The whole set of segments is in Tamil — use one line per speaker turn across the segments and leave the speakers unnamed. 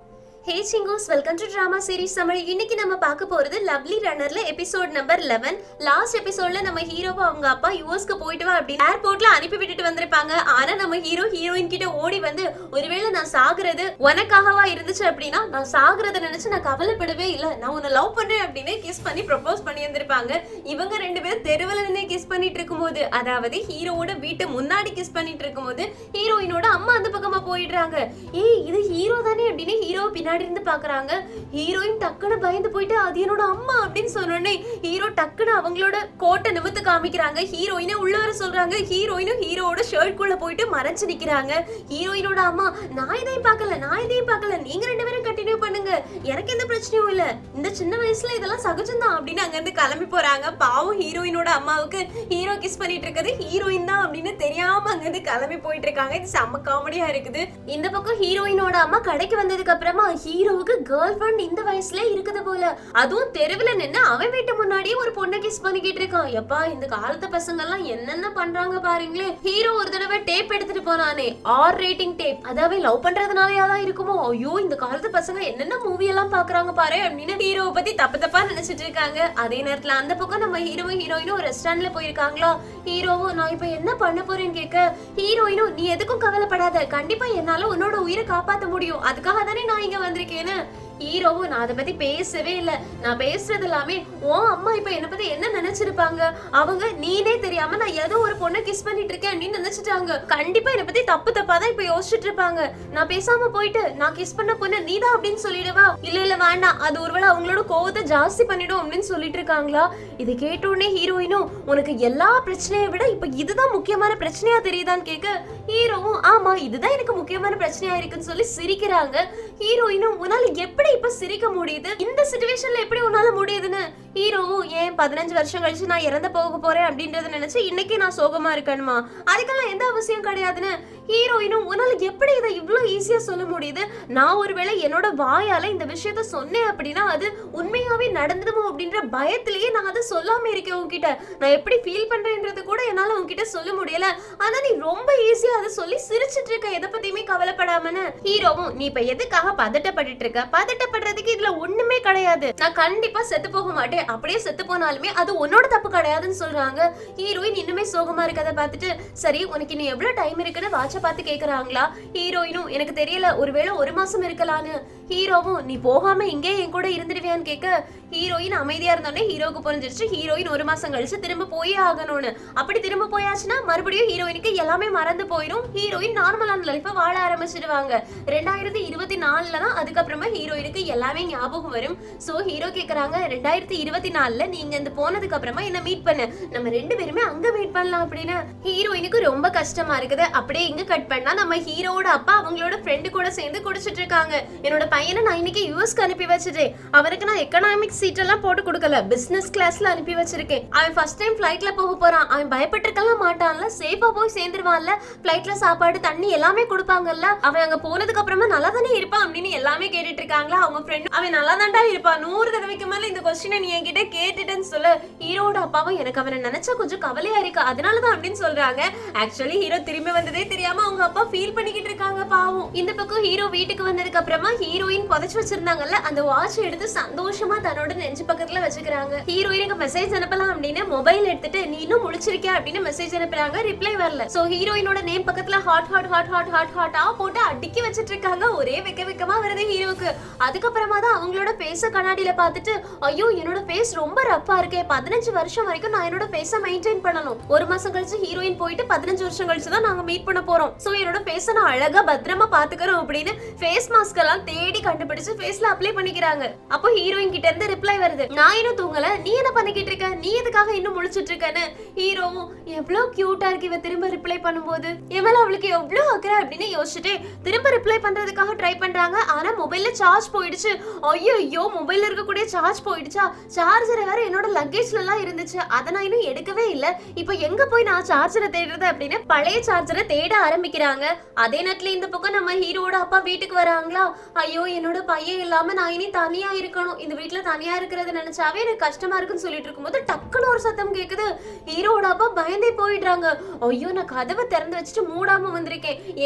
ஹே சிங்கூஸ் welcome to drama series Tamil இன்னைக்கு நம்ம பார்க்க போறது லவ்லி ரன்னர்ல எபிசோட் நம்பர் 11 லாஸ்ட் எபிசோட்ல நம்ம ஹீரோவை அவங்க அப்பா யூஎஸ்க்கு போயிட்டு வா அப்படின்னு ஏர்போர்ட்ல அனுப்பி விட்டுட்டு வந்திருப்பாங்க ஆனா நம்ம ஹீரோ ஹீரோயின் கிட்ட ஓடி வந்து ஒருவேளை நான் சாகுறது உனக்காகவா இருந்துச்சு அப்படின்னா நான் சாகுறத நினைச்சு நான் கவலைப்படவே இல்ல நான் உன்னை லவ் பண்றேன் அப்படின்னு கிஸ் பண்ணி ப்ரப்போஸ் பண்ணி இருந்திருப்பாங்க இவங்க ரெண்டு பேரும் தெருவில் நின்று கிஸ் பண்ணிட்டு இருக்கும்போது அதாவது ஹீரோவோட வீட்டு முன்னாடி கிஸ் பண்ணிட்டு இருக்கும்போது ஹீரோயினோட அம்மா அந்த பக்கமா போயிடுறாங்க ஏய் இது ஹீரோ தானே அப்படின்னு ஹீரோ பின்னாடி இருந்து பாக்குறாங்க ஹீரோயின் டக்குன்னு பயந்து போயிட்டு அது என்னோட அம்மா அப்படின்னு சொன்னோடனே ஹீரோ டக்குன்னு அவங்களோட கோட்டை நிமித்து காமிக்கிறாங்க ஹீரோயினே உள்ள வர சொல்றாங்க ஹீரோயினும் ஹீரோவோட ஷர்ட் குள்ள போயிட்டு மறைச்சு நிக்கிறாங்க ஹீரோயினோட அம்மா நான் இதையும் பார்க்கல நான் இதையும் பார்க்கல நீங்க ரெண்டு பேரும் கண்டினியூ பண்ணுங்க எனக்கு எந்த பிரச்சனையும் இல்ல இந்த சின்ன வயசுல இதெல்லாம் சகஜம்தான் அப்படின்னு அங்க இருந்து கிளம்பி போறாங்க பாவம் ஹீரோயினோட அம்மாவுக்கு ஹீரோ கிஸ் பண்ணிட்டு இருக்கிறது ஹீரோயின் தான் அப்படின்னு தெரியாம அங்க இருந்து கிளம்பி போயிட்டு இருக்காங்க இது செம்ம காமெடியா இருக்குது இந்த பக்கம் ஹீரோயினோட அம்மா கடைக்கு வந்ததுக்கு அப்புறமா ஹீரோவுக்கு கேர்ள் ஃப்ரெண்ட் இந்த வயசுல இருக்குது போல அதுவும் தெருவுல நின்னு அவன் வீட்டு முன்னாடியே ஒரு பொண்ணை கிஸ் பண்ணிக்கிட்டு இருக்கான் எப்பா இந்த காலத்து பசங்க எல்லாம் என்னென்ன பண்றாங்க பாருங்களேன் ஹீரோ ஒரு தடவை டேப் எடுத்துட்டு போனானே ஆர் ரேட்டிங் டேப் அதாவது லவ் பண்றதுனாலயா தான் இருக்குமோ ஐயோ இந்த காலத்து பசங்க என்னென்ன மூவி எல்லாம் பாக்குறாங்க பாரு அப்படின்னு ஹீரோவை பத்தி தப்பு தப்பா நினைச்சிட்டு இருக்காங்க அதே நேரத்துல அந்த பக்கம் நம்ம ஹீரோவும் ஹீரோயினும் ஒரு ரெஸ்டாரண்ட்ல போயிருக்காங்களா ஹீரோவும் நான் இப்ப என்ன பண்ண போறேன்னு கேட்க ஹீரோயினும் நீ எதுக்கும் கவலைப்படாத கண்டிப்பா என்னால உன்னோட உயிரை காப்பாத்த முடியும் அதுக்காக தானே நான் இங்க வந்திருக்கேன்னு ஹீரோவும் நான் அதை பத்தி பேசவே இல்ல நான் பேசுறது எல்லாமே உன் அம்மா இப்ப என்ன பத்தி என்ன நினைச்சிருப்பாங்க அவங்க நீனே தெரியாம நான் ஏதோ ஒரு பொண்ணை கிஸ் பண்ணிட்டு இருக்கேன் அப்படின்னு நினைச்சிட்டாங்க கண்டிப்பா என்ன பத்தி தப்பு தப்பா தான் இப்ப யோசிச்சுட்டு இருப்பாங்க நான் பேசாம போயிட்டு நான் கிஸ் பண்ண பொண்ணு நீதான் அப்படின்னு சொல்லிடுவா இல்ல இல்ல வேண்டாம் அது ஒருவேளை அவங்களோட கோவத்தை ஜாஸ்தி பண்ணிடும் அப்படின்னு சொல்லிட்டு இருக்காங்களா இது கேட்ட உடனே ஹீரோயினும் உனக்கு எல்லா பிரச்சனையை விட இப்ப இதுதான் முக்கியமான பிரச்சனையா தெரியுதான்னு கேட்க ஹீரோவும் ஆமா இதுதான் எனக்கு முக்கியமான பிரச்சனையா இருக்குன்னு சொல்லி சிரிக்கிறாங்க ஹீரோயினும் உன்னால எப்படி இப்ப சிரிக்க முடியுது இந்த சுச்சுவேஷன்ல எப்படி உன்னால முடியுதுன்னு ஹீரோவும் ஏன் பதினஞ்சு வருஷம் கழிச்சு நான் இறந்து போக போறேன் அப்படின்றத நினைச்சு இன்னைக்கு நான் சோகமா இருக்கணுமா அதுக்கெல்லாம் எந்த அவசியம் கிடையாதுன்னு ஹீரோயினும் உன்னால எப்படி இதை இவ்வளவு ஈஸியா சொல்ல முடியுது நான் ஒருவேளை என்னோட வாயால இந்த விஷயத்த சொன்னேன் அப்படின்னா அது உண்மையாவே நடந்துடுமோ அப்படின்ற பயத்திலேயே நான் அதை சொல்லாம இருக்கேன் உன்கிட்ட நான் எப்படி ஃபீல் பண்றேன்றது கூட என்னால உன்கிட்ட சொல்ல முடியல ஆனா நீ ரொம்ப ஈஸியா அதை சொல்லி சிரிச்சிட்டு இருக்க எதை பத்தியுமே கவலைப்படாமன்னு ஹீரோவும் நீ இப்ப எதுக்காக பதட்டப்பட்டுட்டு இருக்க பதட்டப்படுறதுக்கு இதுல ஒண்ணுமே கிடையாது நான் கண்டிப்பா செத்து போக மாட்டேன் அப்படியே செத்து போனாலுமே அது உன்னோட தப்பு கிடையாதுன்னு சொல்றாங்க ஹீரோயின் இன்னுமே சோகமா இருக்கதை பார்த்துட்டு சரி உனக்கு இன்னும் எவ்வளவு டைம் இருக்குன்னு வாட்ச பார்த்து கேக்குறாங்களா ஹீரோயினும் எனக்கு தெரியல ஒருவேளை ஒரு மாசம் இருக்கலான்னு ஹீரோவும் நீ போகாம இங்கே என் கூட இருந்துடுவியான்னு கேட்க ஹீரோயின் அமைதியா இருந்தோடனே ஹீரோக்கு புரிஞ்சிருச்சு ஹீரோயின் ஒரு மாசம் கழிச்சு திரும்ப போயே ஆகணும்னு அப்படி திரும்ப போயாச்சுன்னா மறுபடியும் ஹீரோயினுக்கு எல்லாமே மறந்து போயிடும் ஹீரோயின் நார்மலான லைஃபை வாழ ஆரம்பிச்சிடுவாங்க ரெண்டாயிரத்தி இருபத்தி நாலுல தான் அதுக்கப்புறமா ஹீரோயினுக்கு எல்லாமே ஞாபகம் வரும் சோ ஹீரோ கேக்குறாங்க ரெண்டாயிரத்தி இருபத்தி நாலுல நீங்க இந்த போனதுக்கு அப்புறமா என்ன மீட் பண்ணு நம்ம ரெண்டு பேருமே அங்க மீட் பண்ணலாம் அப்படின்னு ஹீரோயினுக்கு ரொம்ப கஷ்டமா இருக்குது அப்படியே இங்க கட் பண்ணா நம்ம ஹீரோவோட அப்பா அவங்களோட ஃப்ரெண்டு கூட சேர்ந்து குடிச்சிட்டு இருக்காங்க என்னோட பையனை நான் இன்னைக்கு யூஎஸ்க்கு அனுப்பி வச்சுட்டேன் அவருக்கு நான் எக்கனாமிக் சீட் எல்லாம் போட்டு கொடுக்கல பிசினஸ் கிளாஸ்ல அனுப்பி வச்சிருக்கேன் அவன் ஃபர்ஸ்ட் டைம் ஃபிளைட்ல போக போறான் அவன் பயப்பட்டிருக்கலாம் மாட்டான்ல சேஃபா போய் சேர்ந்துருவான்ல ஃபிளைட்ல சாப்பாடு தண்ணி எல்லாமே கொடுப்பாங்கல்ல அவன் அங்க போனதுக்கு அப்புறமா நல்லா தானே இருப்பான் அப்படின்னு எல்லாமே கேட்டுட்டு இருக்காங்களா அவங்க ஃப்ரெண்ட் அவன் நல்லா தான்டா இருப்பான் நூறு தடவைக்கு மேல இந்த கொஸ்டினை நீ என்கிட்ட கேட்டுட்டேன்னு சொல்ல ஹீரோட அப்பாவும் எனக்கு அவனை நினைச்சா கொஞ்சம் கவலையா இருக்கு அதனாலதான் அப்படின்னு சொல்றாங்க ஆக்சுவலி ஹீரோ திரும்பி வந்ததே தெரியாம அவங்க அப்பா ஃபீல் பண்ணிக்கிட்டு இருக்காங்க பாவம் இந்த பக்கம் ஹீரோ வீட்டுக்கு வந்ததுக்கு அப்புறமா ஹீரோயின் புதைச்சு வச்சிருந்தாங்கல்ல அந்த வாட்ச் எடுத்து சந்தோஷமா தன்னோட நெஞ்சு பக்கத்துல வச்சுக்கிறாங்க ஹீரோயினுக்கு மெசேஜ் அனுப்பலாம் அப்படின்னு மொபைல் எடுத்துட்டு நீ இன்னும் முழிச்சிருக்கியா அப்படின்னு மெசேஜ் அனுப்புறாங்க ரிப்ளை வரல சோ ஹீரோயினோட நேம் பக்கத்துல heart heart heart heart heart ஹாட்டா போட்டு அடுக்கி வச்சிட்டு இருக்காங்க ஒரே வெக்க வெக்கமா வருது ஹீரோவுக்கு அதுக்கப்புறமா தான் அவங்களோட பேச கண்ணாடியில பார்த்துட்டு ஐயோ என்னோட ஃபேஸ் ரொம்ப ரப்பா இருக்கே பதினஞ்சு வருஷம் வரைக்கும் நான் என்னோட ஃபேஸ மெயின்டைன் பண்ணணும் ஒரு மாசம் கழிச்சு ஹீரோயின் போயிட்டு பதினஞ்சு வருஷம் கழிச்சு தான் நாங்க மீட் பண்ண போறோம் சோ என்னோட ஃபேஸ நான் அழகா பத்திரமா பாத்துக்கிறோம் அப்படின்னு ஃபேஸ் மாஸ்க் எல்லாம் தேடி கண்டுபிடிச்சு ஃபேஸ்ல அப்ளை பண்ணிக்கிறாங்க அப்போ ஹீரோயின் கிட்ட இருந்து ரிப்ளை வருது நான் இன்னும் தூங்கல நீ என்ன பண்ணிக்கிட்டு இருக்க நீ எதுக்காக இன்னும் முழிச்சிட்டு இருக்கன்னு ஹீரோவும் எவ்வளவு கியூட்டா இருக்கு இவ திரும்ப ரிப்ளை பண்ணும்போது என் மேல அவளுக்கு எவ்வளவு அக்கறை அப்படின்னு யோசிச்சுட்டு திரும்ப ரிப்ளை பண்றதுக்காக ட்ரை பண்றாங்க ஆனா மொபைல்ல சார்ஜ் போயிடுச்சு ஐயோ ஐயோ மொபைல்ல இருக்கக்கூடிய சார்ஜ் போயிடுச்சா சார்ஜர் வேற என்னோட லக்கேஜ்ல எல்லாம் இருந்துச்சு அதை நான் இன்னும் எடுக்கவே இல்ல இப்போ எங்க போய் நான் சார்ஜரை தேடுறது அப்படின்னு பழைய சார்ஜரை தேட ஆரம்பிக்கிறாங்க அதே நேரத்துல இந்த பக்கம் நம்ம ஹீரோட அப்பா வீட்டுக்கு வராங்களா ஐயோ என்னோட பையன் இல்லாம நான் இனி தனியா இருக்கணும் இந்த வீட்ல தனியா இருக்கிறது நினைச்சாவே எனக்கு கஷ்டமா இருக்குன்னு சொல்லிட்டு இருக்கும்போது டக்குன்னு ஒரு சத்தம் கேக்குது ஹீரோட அப்பா பயந்தே போயிடுறாங்க ஐயோ நான் கதவை திறந்து வச்சுட்டு மூடாம வந்திருக்கேன் ஏன் கதவை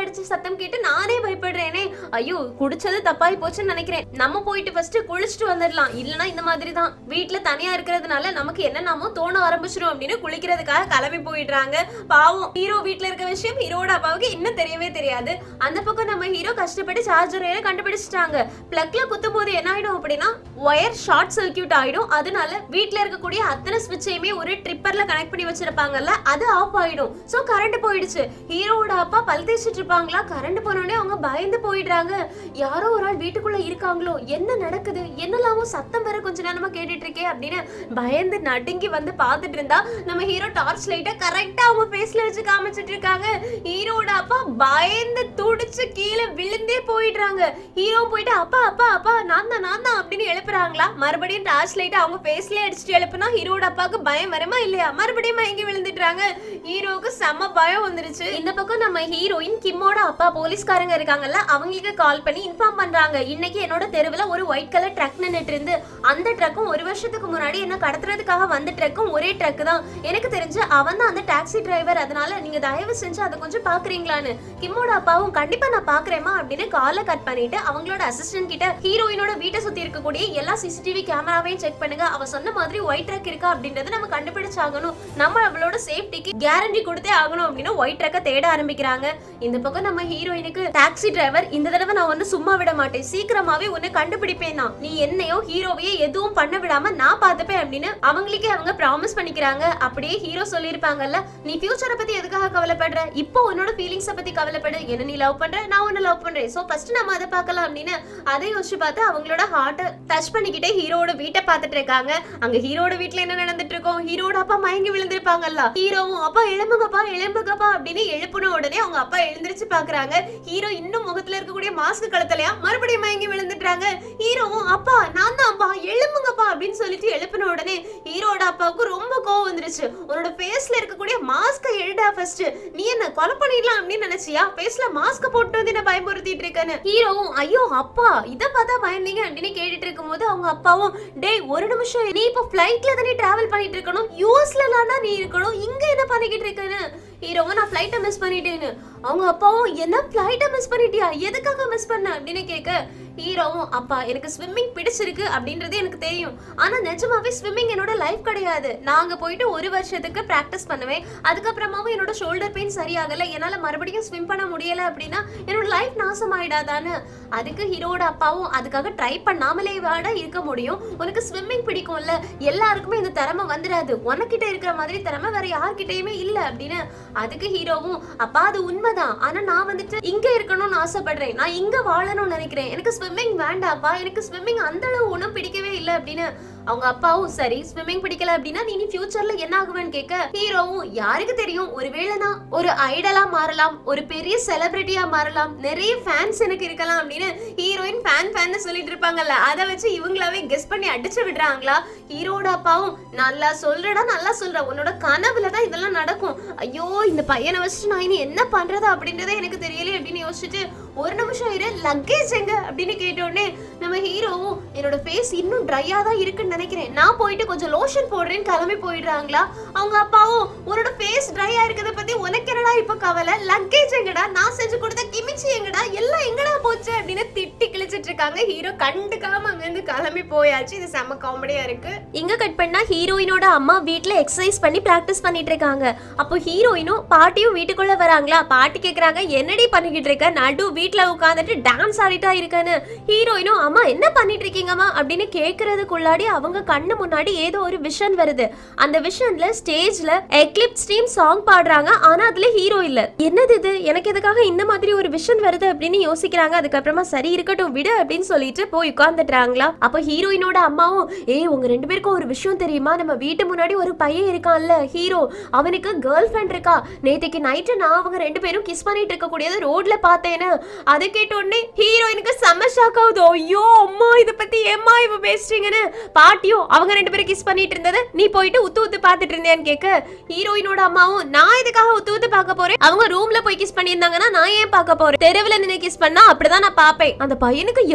அடிச்ச சத்தம் கேட்டு நானே பயப்படுறேனே ஐயோ குடிச்சது தப்பாய் போச்சுன்னு நினைக்கிறேன் நம்ம போயிட்டு ஃபர்ஸ்ட் குளிச்சுட்டு வந்துடலாம் இல்லனா இந்த மாதிரி தான் வீட்ல தனியா இருக்கிறதுனால நமக்கு என்னென்னமோ தோண ஆரம்பிச்சிடும் அப்படின்னு குளிக்கிறதுக்காக கிளம்பி போயிடுறாங்க பாவம் ஹீரோ வீட்ல இருக்க விஷயம் ஹீரோட அப்பாவுக்கு இன்னும் தெரியவே தெரியாது அந்த பக்கம் நம்ம ஹீரோ கஷ்டப்பட்டு சார்ஜர் கண்டுபிடிச்சிட்டாங்க பிளக்ல குத்தும் போது என்ன ஆயிடும் அப்படின்னா ஒயர் ஷார்ட் சர்க்கியூட் ஆயிடும் அதனால வீட்ல இருக்கக்கூடிய அத்தனை ஸ்விட்சையுமே ஒரு ட்ரிப்பர்ல கனெக்ட் பண்ணி வச்சிருப்பாங்கல்ல அது ஆஃப் ஆயிடும் சோ கரண்ட் போயிடுச்சு ஹீரோவோட அப்பா பல் தேய்ச்சிட்டு இருப்பாங்களா கரண்ட் போனோடனே அவங்க பயந்து போயிடுறாங்க யாரோ ஒரு ஆள் வீட்டுக்குள்ள இருக்காங்களோ என்ன நடக்குது என்னெல்லாமோ சத்தம் வேற கொஞ்ச நேரமா கேட்டுட்டு இருக்கே அப்படின்னு பயந்து நடுங்கி வந்து பார்த்துட்டு இருந்தா நம்ம ஹீரோ டார்ச் லைட்டை கரெக்டா அவங்க ஃபேஸ்ல வச்சு காமிச்சிட்டு இருக்காங்க ஹீரோட அப்பா பயந்து துடிச்சு கீழே விழுந்தே போயிடுறாங்க ஹீரோ போயிட்டு அப்பா அப்பா அப்பா நான் தான் நான் தான் அப்படின்னு எழுப்புறாங்களா மறுபடியும் டார்ச் லைட்டை அவங்க ஃபேஸ்லயே அடிச்சுட்டு எழுப்புனா ஹீரோட அப்பாவுக்கு பயம் வருமா இல்லையா மறுபடியும் மயங்கி விழுந்துட்டாங்க ஹீரோவுக்கு செம்ம பயம் வந்துருச்சு இந்த பக்கம் நம்ம ஹீரோயின் கிம்மோட அப்பா போலீஸ்காரங்க இருக்காங்கல்ல அவங்களுக்கு கால் பண்ணி இன்ஃபார்ம் பண்றாங்க இன்னைக்கு என்னோட தெருவுல ஒரு ஒயிட் கலர் ட்ரக் நின்னுட்டு இருந்து அந்த ட்ரக்கும் ஒரு வருஷத்துக்கு முன்னாடி என்ன கடத்துறதுக்காக வந்த ட்ரக்கும் ஒரே ட்ரக் தான் எனக்கு தெரிஞ்சு அவன் தான் அந்த டாக்ஸி டிரைவர் அதனால நீங்க தயவு செஞ்சு அதை கொஞ்சம் பாக்குறீங்களான்னு கிம்மோட அப்பாவும் கண்டிப்பா நான் பாக்குறேமா அப்படின்னு காலை கட் பண்ணிட்டு அவங்களோட அசிஸ்டன்ட் கிட்ட ஹீரோயினோட வீட்டை சுத்தி இருக்கக்கூடிய எல்லா சிசிடிவி கேமராவையும் செக் பண்ணுங்க அவ சொன்ன மாதிரி ஒயிட் ட்ரக் இருக்கா அப்படின்றத நம்ம கண்டுபிடிச்சாகணும் நம்ம அவளோட சேஃப்டிக்கு கேரண்டி கொடுத்தே ஆகணும் அப்படின்னு ஒயிட் ட்ரக்கை தேட ஆரம்பிக்கிறாங்க இந்த பக்கம் நம்ம ஹீரோயினுக்கு டாக்ஸி டிரைவர் இந்த தடவை நான் வந்து சும்மா விட மாட்டேன் சீக்கிரமாவே உன்னை கண்டுபிடிப்பேன் நான் நீ என்னையோ ஹீரோவையோ எதுவும் பண்ண விடாம நான் பார்த்துப்பேன் அப்படின்னு அவங்களுக்கே அவங்க ப்ராமிஸ் பண்ணிக்கிறாங்க அப்படியே ஹீரோ சொல்லியிருப்பாங்கல்ல நீ ஃபியூச்சரை பத்தி எதுக்காக கவலைப்படுற இப்போ உன்னோட ஃபீலிங்ஸை பத்தி கவலைப்படு என்ன நீ லவ் பண்ற நான் உன்னை லவ் பண்றேன் சோ ஃபர்ஸ்ட் நம்ம அதை பார்க்கலாம் அப்படின்னு அதை யோசிச்சு பார்த்து அவங்களோட ஹார்ட்டை டச் பண்ணிக்கிட்டே ஹீரோட வீட்டை பார்த்துட்டு இருக்காங்க அங்க ஹீரோட வீட்ல என்ன நடந்துட்டு இருக்கோம் ஹீரோட அப்பா மயங்கி விழுந்திருப்பாங்கல்ல ஹீரோவும் அப்பா எழும்புங்கப்பா எழும்புங்கப்பா அப்படின்னு எழுப்புன உடனே அவங்க அப்பா எழுந்திருச்சு பாக்குறாங்க ஹீரோ இன்னும் முகத்துல இருக்கக்கூடிய மாஸ்க் கழுத்தலையா மறுபடியும் மயங்கி விழுந்துட்டாங்க ஹீரோவும் அப்பா நான் தான் அப்பா எழும்புங்கப்பா அப்படின்னு சொல்லிட்டு எழுப்பின உடனே ஹீரோட அப்பாவுக்கு ரொம்ப கோவம் வந்துருச்சு உன்னோட ஃபேஸ்ல இருக்கக்கூடிய மாஸ்கை எழுடா ஃபர்ஸ்ட் நீ என்ன கொலை பண்ணிடலாம் அப்படின்னு நினைச்சியா ஃபேஸ்ல மாஸ்க் போட்டு வந்து என்ன பயமுறுத்திட்டு இருக்கேன்னு ஹீரோவும் ஐயோ அப்பா இத பார்த்தா பயந்தீங்க அப்படின்னு கேட்டுட்டு இருக்கும்போது அவங்க அப்பாவும் டேய் ஒரு நிமிஷம் நீ இப்போ ஃப்ளைட்ல தானே டிராவல் பண்ணிட்டு இருக்கணும் யூஎஸ்ல நீ இருக்கணும் இங்க என்ன பண்ணிக்கிட்டு இருக்கேன்னு ஹீரோவும் நான் ஃப்ளைட்டை மிஸ் பண்ணிட்டேன்னு அவங்க அப்பாவும் என்ன ஃப்ளைட்டை மிஸ் பண்ணிட்டியா எதுக்காக மிஸ் பண்ண அப்படின்னு கேட்க ஹீரோவும் அப்பா எனக்கு ஸ்விம்மிங் பிடிச்சிருக்கு அப்படின்றது எனக்கு தெரியும் ஆனா நிஜமாவே ஸ்விம்மிங் என்னோட லைஃப் கிடையாது நாங்க போயிட்டு ஒரு வருஷத்துக்கு பிராக்டிஸ் பண்ணுவேன் அதுக்கப்புறமாவும் என்னோட ஷோல்டர் பெயின் சரியாகல என்னால மறுபடியும் ஸ்விம் பண்ண முடியல அப்படின்னா என்னோட லைஃப் நாசம் ஆயிடாதான்னு அதுக்கு ஹீரோட அப்பாவும் அதுக்காக ட்ரை பண்ணாமலே வாட இருக்க முடியும் உனக்கு ஸ்விம்மிங் பிடிக்கும்ல எல்லாருக்குமே இந்த திறமை வந்துடாது உனக்கிட்ட இருக்கிற மாதிரி திறமை வேற யார்கிட்டயுமே இல்ல அப்படின்னு அதுக்கு ஹீரோவும் அப்பா அது உண்மைதான் ஆனா நான் வந்துட்டு இங்க இருக்கணும்னு ஆசைப்படுறேன் நான் இங்க வாழணும்னு நினைக்கிறேன் எனக்கு ஸ்விம்மிங் வேண்டாப்பா எனக்கு ஸ்விம்மிங் அந்த அளவு ஒன்றும் பிடிக்கவே இல்லை அப்படின்னு அவங்க அப்பாவும் சரி ஸ்விம்மிங் பிடிக்கல அப்படின்னா நீ ஃபியூச்சர்ல என்ன ஆகுவேன்னு கேட்க ஹீரோவும் யாருக்கு தெரியும் ஒருவேளை நான் ஒரு ஐடலா மாறலாம் ஒரு பெரிய செலிபிரிட்டியா மாறலாம் நிறைய ஃபேன்ஸ் எனக்கு இருக்கலாம் அப்படின்னு ஹீரோயின் ஃபேன் ஃபேன் சொல்லிட்டு இருப்பாங்கல்ல அதை வச்சு இவங்களாவே கெஸ் பண்ணி அடிச்சு விடுறாங்களா ஹீரோட அப்பாவும் நல்லா சொல்றடா நல்லா சொல்ற உன்னோட கனவுல தான் இதெல்லாம் நடக்கும் ஐயோ இந்த பையனை வச்சுட்டு நான் இனி என்ன பண்றது அப்படின்றதே எனக்கு தெரியல அப்படின்னு யோசிச்சுட்டு ஒரு நிமிஷம் இரு லக்கேஜ் எங்க அப்படின்னு கேட்ட உடனே நம்ம ஹீரோவும் என்னோட ஃபேஸ் இன்னும் ட்ரையா தான் இருக்குன்னு நினைக்கிறேன் நான் போயிட்டு கொஞ்சம் லோஷன் போடுறேன்னு கிளம்பி போயிடுறாங்களா அவங்க அப்பாவும் உன்னோட ஃபேஸ் ட்ரையா இருக்கிறத பத்தி உனக்கு என்னடா இப்ப கவலை லக்கேஜ் எங்கடா நான் செஞ்சு கொடுத்த கிமிச்சி எங்கடா எல்லாம் எங்கடா போச்சு அப்படின்னு திட்டி கிழிச்சிட்டு இருக்காங்க ஹீரோ கண்டுக்காம அங்க இருந்து கிளம்பி போயாச்சு இது செம்ம காமெடியா இருக்கு இங்க கட் பண்ணா ஹீரோயினோட அம்மா வீட்ல எக்ஸசைஸ் பண்ணி பிராக்டிஸ் பண்ணிட்டு இருக்காங்க அப்போ ஹீரோயினும் பாட்டியும் வீட்டுக்குள்ள வராங்களா பாட்டி கேக்குறாங்க என்னடி பண்ணிக்கிட்டு இருக்க நடு வீட்ல உட்காந்துட்டு டான்ஸ் ஆடிட்டா இருக்கேன்னு ஹீரோயினும் அம்மா என்ன பண்ணிட்டு இருக்கீங்கம்மா அப்படின்னு கேக்குறதுக்குள்ளாடி அவங்க கண்ணு முன்னாடி ஏதோ ஒரு விஷன் வருது அந்த விஷன்ல ஸ்டேஜ்ல எக்லிப்ஸ் டீம் சாங் பாடுறாங்க ஆனா அதுல ஹீரோ இல்ல என்னது இது எனக்கு எதுக்காக இந்த மாதிரி ஒரு விஷன் வருது அப்படின்னு யோசிக்கிறாங்க அதுக்கப்புறமா சரி இருக்கட்டும் விடு அப்படின்னு சொல்லிட்டு போய் உட்கார்ந்துட்டாங்களா அப்போ ஹீரோயினோட அம்மாவும் ஏய் உங்க ரெண்டு பேருக்கும் ஒரு விஷயம் தெரியுமா நம்ம வீட்டு முன்னாடி ஒரு பையன் இருக்கான்ல ஹீரோ அவனுக்கு கேர்ள் ஃப்ரெண்ட் இருக்கா நேத்தைக்கு நைட்டு நான் அவங்க ரெண்டு பேரும் கிஸ் பண்ணிட்டு இருக்க கூடியது ரோட்ல பார்த்தேன்னு அதை கேட்ட உடனே ஹீரோயினுக்கு செம்ம ஷாக் ஆகுது ஐயோ அம்மா இத பத்தி ஏம்மா இவ பேசுறீங்கன்னு பாட்டியும் அவங்க ரெண்டு பேரும் கிஸ் பண்ணிட்டு இருந்தது நீ போயிட்டு உத்து உத்து பார்த்துட்டு இருந்தேன்னு கேட்க ஹீரோயினோட அம்மாவும் நான் இதுக்காக உத்து உத்து பார்க்க போறேன் அவங்க ரூம்ல போய் கிஸ் பண்ணியிருந்தாங்கன்னா நான் ஏன் பார்க்க போறேன் தெருவுல நின்று கிஸ் பண்ணா அப்படிதான் நான் பாப்பேன் அந்த பையனுக்கு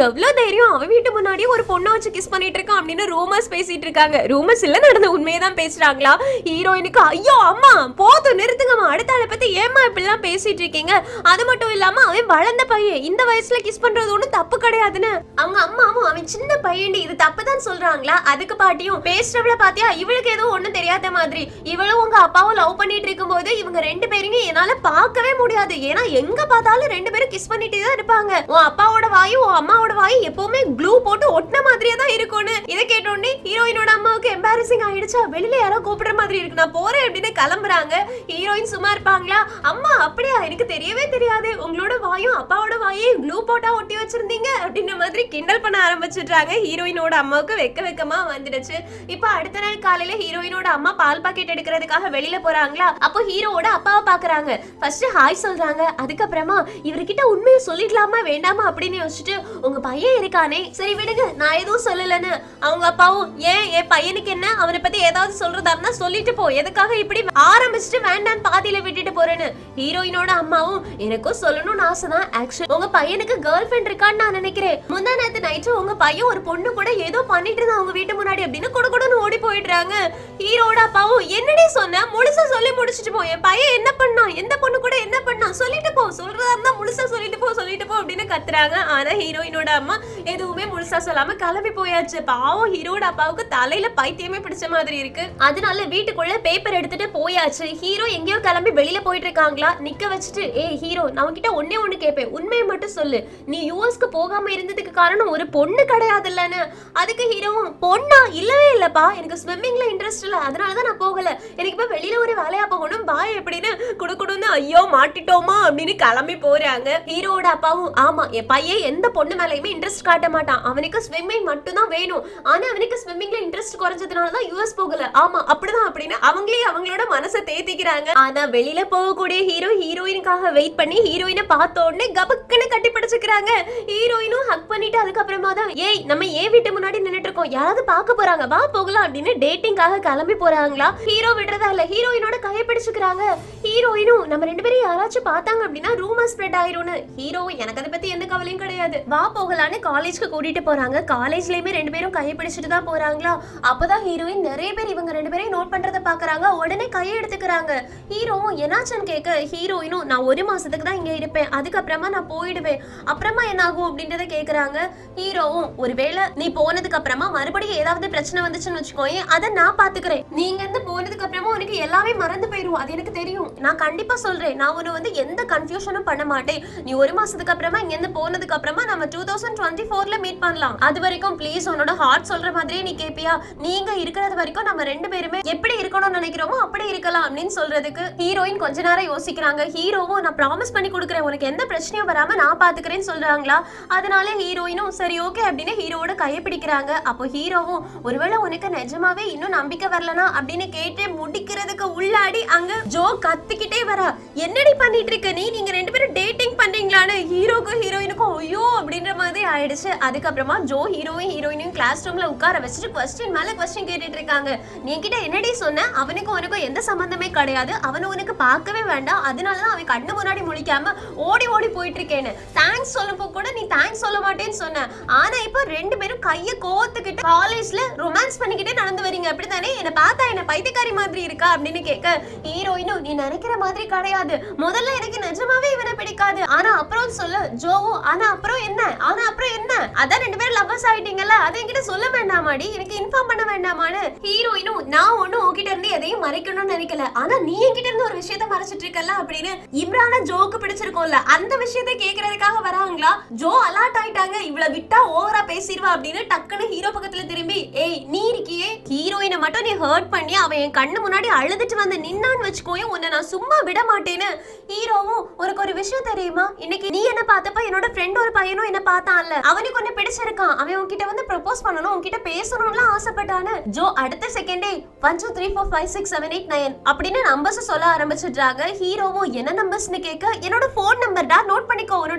எவ்வளவு தைரியம் அவன் வீட்டு முன்னாடி ஒரு பொண்ணை வச்சு கிஸ் பண்ணிட்டு இருக்கான் அப்படின்னு ரூமர்ஸ் பேசிட்டு இருக்காங்க ரூமர்ஸ் இல்ல நடந்த உண்மையை தான் பேசுறாங்களா ஹீரோயினுக்கு ஐயோ அம்மா போதும் நிறுத்துங்கம்மா அடுத்த ஆளை பத்தி ஏமா இப்படிலாம் பேசிட்டு இருக்கீங்க அது மட்டும் இல்லாம அவன் வளர்ந்த பையன் இந்த வயசுல கிஸ் பண்றது ஒண்ணும் தப்பு கிடையாதுன்னு அவங்க அம்மாவும் அவன் சின்ன பையன் இது தப்பு தான் சொல்றாங்களா அதுக்கு பாட்டியும் பேசுறவள பாத்தியா இவளுக்கு எதுவும் ஒண்ணும் தெரியாத மாதிரி இவளும் உங்க அப்பாவும் லவ் பண்ணிட்டு இருக்கும்போது இவங்க ரெண்டு பேரையும் என்னால பார்க்கவே முடியாது ஏன்னா எங்க பார்த்தாலும் ரெண்டு பேரும் கிஸ் பண்ணிட்டே தான் இருப்பாங்க உன் அப்பாவோட வாயும் உன் அம்மாவோட வாயும் எப்பவுமே க்ளூ போட்டு ஒட்டின மாதிரியே தான் இருக்கும்னு இதை கேட்டோடனே ஹீரோயினோட அம்மாவுக்கு எம்பாரசிங் ஆயிடுச்சா வெளியில யாரோ கூப்பிடுற மாதிரி இருக்கு நான் போறேன் அப்படின்னு கிளம்புறாங்க ஹீரோயின் சும்மா இருப்பாங்களா அம்மா அப்படியா எனக்கு தெரியவே தெரியாது உங்களோட வாயும் அப்பாவோட வாயும் க்ளூ போட்டா ஒட்டி வச்சிருந்தீங்க அப்படின்ற மாதிரி கிண்டல் பண்ண ஆரம்பிச்சிடுறாங்க ஹீரோயினோட அம்மாவுக்கு வெக்க வெக்கமா வந்துடுச்சு இப்போ அடுத்த நாள் காலையில ஹீரோயினோட அம்மா பால் பாக்கெட் எடுக்கிறதுக்காக வெளியில போறாங்களா அப்போ ஹீரோவோட அப்பாவை பாக்குறாங்க ஃபர்ஸ்ட் ஹாய் சொல்றாங்க அதுக்கப்புறமா இவர்கிட்ட உண்மையை சொல்லிடலாமா வேண்டாமா அப்படின்னு யோசிச்சுட்டு உங்க பையன் இருக்கானே சரி விடுங்க நான் எதுவும் சொல்லலன்னு அவங்க அப்பாவும் ஏன் என் பையனுக்கு என்ன அவனை பத்தி ஏதாவது சொல்றதா இருந்தா சொல்லிட்டு போ எதுக்காக இப்படி ஆரம்பிச்சுட்டு வேண்டாம் பாதியில விட்டுட்டு போறேன்னு ஹீரோயினோட அம்மாவும் எனக்கும் சொல்லணும்னு ஆசைதான் ஆக்சுவல் உங்க பையனுக்கு கேர்ள் ஃபிரெண்ட் இருக்கான்னு நான் நினைக்கிறேன் முந்தா நேத்து நைட்டு உங்க பையன் ஒரு பொண்ணு கூட ஏதோ பண்ணிட்டு இருந்தா அவங்க வீட்டு முன்னாடி அப்படின்னு குடு குடுன்னு ஓடி போயிடுறாங்க ஹீரோட அப்பாவும் என்னடி சொன்ன முழுசா சொல்லி முடிச்சிட்டு போ என் பையன் என்ன பண்ணான் எந்த பொண்ணு கூட என்ன பண்ணான் சொல்லிட்டு போ சொல்றதா இருந்தா முழுசா சொல்லிட்டு போ சொல்லிட்டு போ அப்படின்னு கத்துறாங்க ஆனா ஹீரோயினோட அம்மா எதுவுமே முழுசா சொல்லாம கிளம்பி போயாச்சு பாவம் ஹீரோட அப்பாவுக்கு தலையில பைத்தியமே பிடிச்ச மாதிரி இருக்கு அதனால வீட்டுக்குள்ள பேப்பர் எடுத்துட்டு போயாச்சு ஹீரோ எங்கேயோ கிளம்பி வெளியில போயிட்டு இருக்காங்களா நிக்க வச்சுட்டு ஏய் ஹீரோ நான் உன்கிட்ட ஒன்னே ஒண்ணு கேட்பேன் உண்மையை மட்டும் சொல்லு நீ யூஎஸ்க்கு போகாம இருந்ததுக்கு காரணம் ஒரு பொண்ணு கிடையாது இல்லன்னு அதுக்கு ஹீரோவும் பொண்ணா இல்லவே இல்லப்பா எனக்கு ஸ்விம்மிங்ல இன்ட்ரெஸ்ட் இல்ல அதனால தான் நான் போகல எனக்கு இப்ப வெளியில ஒரு வேலையா போகணும் பாய் அப்படின்னு குடு குடுன்னு ஐயோ மாட்டிட்டோமா அப்படின்னு கிளம்பி போறாங்க ஹீரோவோட அப்பாவும் ஆமா என் பையன் எந்த பொண்ணு மேலயுமே இன்ட்ரெஸ்ட் காட்ட மாட்டான் அவனுக்கு ஸ்விம்மிங் மட்டும் தான் வேணும் ஆனா அவனுக்கு ஸ்விம்மிங்ல இன்ட்ரெஸ்ட் குறைஞ்சதுனால தான் யூஎஸ் போகல ஆமா அப்படிதான் அப்படின்னு அவங்களே அவங்களோட மனசை தேத்திக்கிறாங்க ஆனா வெளியில போகக்கூடிய ஹீரோ ஹீரோயினுக்காக வெயிட் பண்ணி ஹீரோயினை பார்த்த உடனே கபக்குன்னு கட்டி பிடிச்சுக்கிறாங்க ஹீரோயினும் ஹக் பண்ணிட்டு அதுக்கப்புறமா தான் ஏய் நம்ம ஏன் வீட்டு முன்னாடி நின்னுட்டு இருக்கோம் யாராவது பார்க்க போறாங்க வா போகலாம் அப்படின்னு டேட்டிங்காக கிளம்பி போறாங்களா ஹீரோ விடுறதா இல்ல ஹீரோயினோட கையை பிடிச்சுக்கிறாங்க ஹீரோயினும் நம்ம ரெண்டு பேரும் யாராச்சும் பார்த்தாங்க அப்படின்னா ரூமர் ஸ்ப்ரெட் ஆயிரும்னு ஹீரோ எனக்கு அதை பத்தி எந்த கவலையும் கிடையாது வா போகலான்னு காலேஜ்க்கு கூட்டிட்டு போறாங்க காலேஜ்லயுமே ரெண்டு பேரும் கையை பிடிச்சிட்டு தான் போறாங்களா அப்பதான் ஹீரோயின் நிறைய பேர் இவங்க ரெண்டு பேரையும் நோட் பண்றத பாக்குறாங்க உடனே கையை எடுத்துக்கிறாங்க ஹீரோவும் என்னாச்சுன்னு கேட்க ஹீரோயினும் நான் ஒரு மாசத்துக்கு தான் இங்க இருப்பேன் அதுக்கப்புறமா நான் போயிடுவேன் அப்புறமா என்ன ஆகும் அப்படின்றத கேக்குறாங்க ஹீரோவும் ஒருவேளை நீ போனதுக்கு அப்புறமா மறுபடியும் ஏதாவது பிரச்சனை வந்துச்சுன்னு வச்சுக்கோயேன் அதை நான் பாத்துக்கிறேன் நீங்க இருந்து போனதுக்கு அப்புறமா உனக்கு எல்லாமே மறந்து போயிடும் அது எனக்கு தெரியும் நான் கண்டிப்பா சொல்றேன் நான் உன்னை வந்து எந்த கன்ஃபியூஷனும் பண்ண மாட்டேன் நீ ஒரு மாசத்துக்கு அப்புறமா இங்க இருந்து போனதுக்கு அப்புறமா நம்ம டூ தௌசண்ட் டுவெண்ட்டி ஃபோர்ல மீட் பண்ணலாம் அது வரைக்கும் ப்ளீஸ் உன்னோட ஹார்ட் சொல்ற மாதிரியே நீ கேப்பியா நீங்க இருக்கிறது வரைக்கும் நம்ம ரெண்டு பேருமே எப்படி இருக்கணும்னு நினைக்கிறோமோ அப்படி இருக்கலாம் அப்படின்னு சொல்றதுக்கு ஹீரோயின் கொஞ்ச நேரம் யோசிக்கிறாங்க ஹீரோவும் நான் ப்ராமிஸ் பண்ணி கொடுக்குறேன் உனக்கு எந்த பிரச்சனையும் வராம நான் பாத்துக்கிறேன்னு சொல்றாங்களா அதனால ஹீரோயினும் சரி ஓகே அப்படின்னு ஹீரோவோட கையை பிடிக்கிறாங்க அப்போ ஹீரோவும் ஒருவேளை உனக்கு நிஜமாவே இன்னும் நம்பிக்கை வரலனா அப்படின்னு கேட்டு முடிக்கிறதுக்கு உள்ளாடி அங்க ஜோ கத்திக்கிட்டே வரா என்னடி பண்ணிட்டு இருக்க நீ நீங்க ரெண்டு பேரும் டேட்டிங் பண்றீங்களான்னு ஹீரோக்கும் ஹீரோயினுக்கும் ஐயோ அப்படின்ற மாதிரி ஆயிடுச்சு அதுக்கப்புறமா ஜோ ஹீரோவும் ஹீரோயினையும் கிளாஸ் ரூம்ல உட்கார வச்சுட்டு கொஸ்டின் மேல கொஸ்டின் கேட்டுட்டு இருக்காங்க நீ கிட்ட என்னடி சொன்ன அவனுக்கும் உனக்கும் எந்த சம்பந்தமே கிடையாது அவனை உனக்கு பார்க்கவே வேண்டாம் அதனாலதான் அவன் கண்ணு முன்னாடி முழிக்காம ஓடி ஓடி போயிட்டு இருக்கேன்னு தேங்க்ஸ் சொல்லப்போ கூட நீ தேங்க்ஸ் சொல்ல மாட்டேன்னு சொன்ன ஆனா இப்போ ரெண்டு பேரும் கைய கோத்துக்கிட்டு காலேஜ்ல ரொமான்ஸ் பண்ணிக்கிட்டே நடந்து வரீங்க அப்படித்தானே என்ன பார்த்தா என்ன பைத்தியக்காரி மாதிரி இருக்கா அப்படின்னு கேட்க ஹீரோயினும் நீ நினைக்கிற மாதிரி கிடையாது முதல்ல எனக்கு நிஜமாவே இவனை பிடிக்காது ஆனா அப்புறம் சொல்ல ஜோவோ ஆனா அப்புறம் என்ன ஆனா அப்புறம் என்ன அதான் ரெண்டு பேரும் லவ்வர்ஸ் ஆயிட்டீங்கல்ல அதை என்கிட்ட சொல்ல வேண்டாமாடி எனக்கு இன்ஃபார்ம் பண்ண வேண்டாமான்னு ஹீரோயினும் நான் ஒண்ணும் உன்கிட்ட இருந்து எதையும் மறைக்கணும்னு நினைக்கல ஆனா நீ என்கிட்ட இருந்து ஒரு விஷயத்த மறைச்சிட்டு இருக்கல அப்படின்னு இம்ரான ஜோக்கு பிடிச்சிருக்கோம்ல அந்த விஷயத்த கேக்குறதுக்காக வராங்களா ஜோ அலர்ட் ஆயிட்டாங்க இவள விட்டா ஓவரா பேசிடுவா அப்படின்னு டக்குன்னு ஹீரோ பக்கத்துல திரும்பி ஏய் நீ இருக்கியே ஹீரோயினை மட்டும் நீ ஹர்ட் பண்ணி அவன் என் கண்ணு முன்னாடி அழுதுட்டு வந்து நின்னான்னு வச்சுக்கோயும் உன்னை நான் சும்மா விட மாட்டேன்னு ஹீரோவும் உனக்கு ஒரு விஷயம் தெரியுமா இன்னைக்கு நீ என்ன பார்த்தப்ப என்னோட ஃப்ரெண்ட் ஒரு பையனும் என்ன பார்த்தான்ல அவனுக்கு ஒன்னு பிடிச்சிருக்கான் அவன் உன்கிட்ட வந்து ப்ரப்போஸ் பண்ணணும் உன்கிட்ட பேசணும்லாம் ஆசைப்பட்டானு ஜோ அடுத்த செகண்டே one two three four five six seven eight nine அப்படின்னு நம்பர்ஸ் சொல்ல ஆரம்பிச்சிடுறாங்க ஹீரோவும் என்ன நம்பர்ஸ்னு கேட்க என்னோட ஃபோன் நம்பர்டா நோட் பண்ணிக்கோ உன்னோட ஃப்ரெண்டு கிட்ட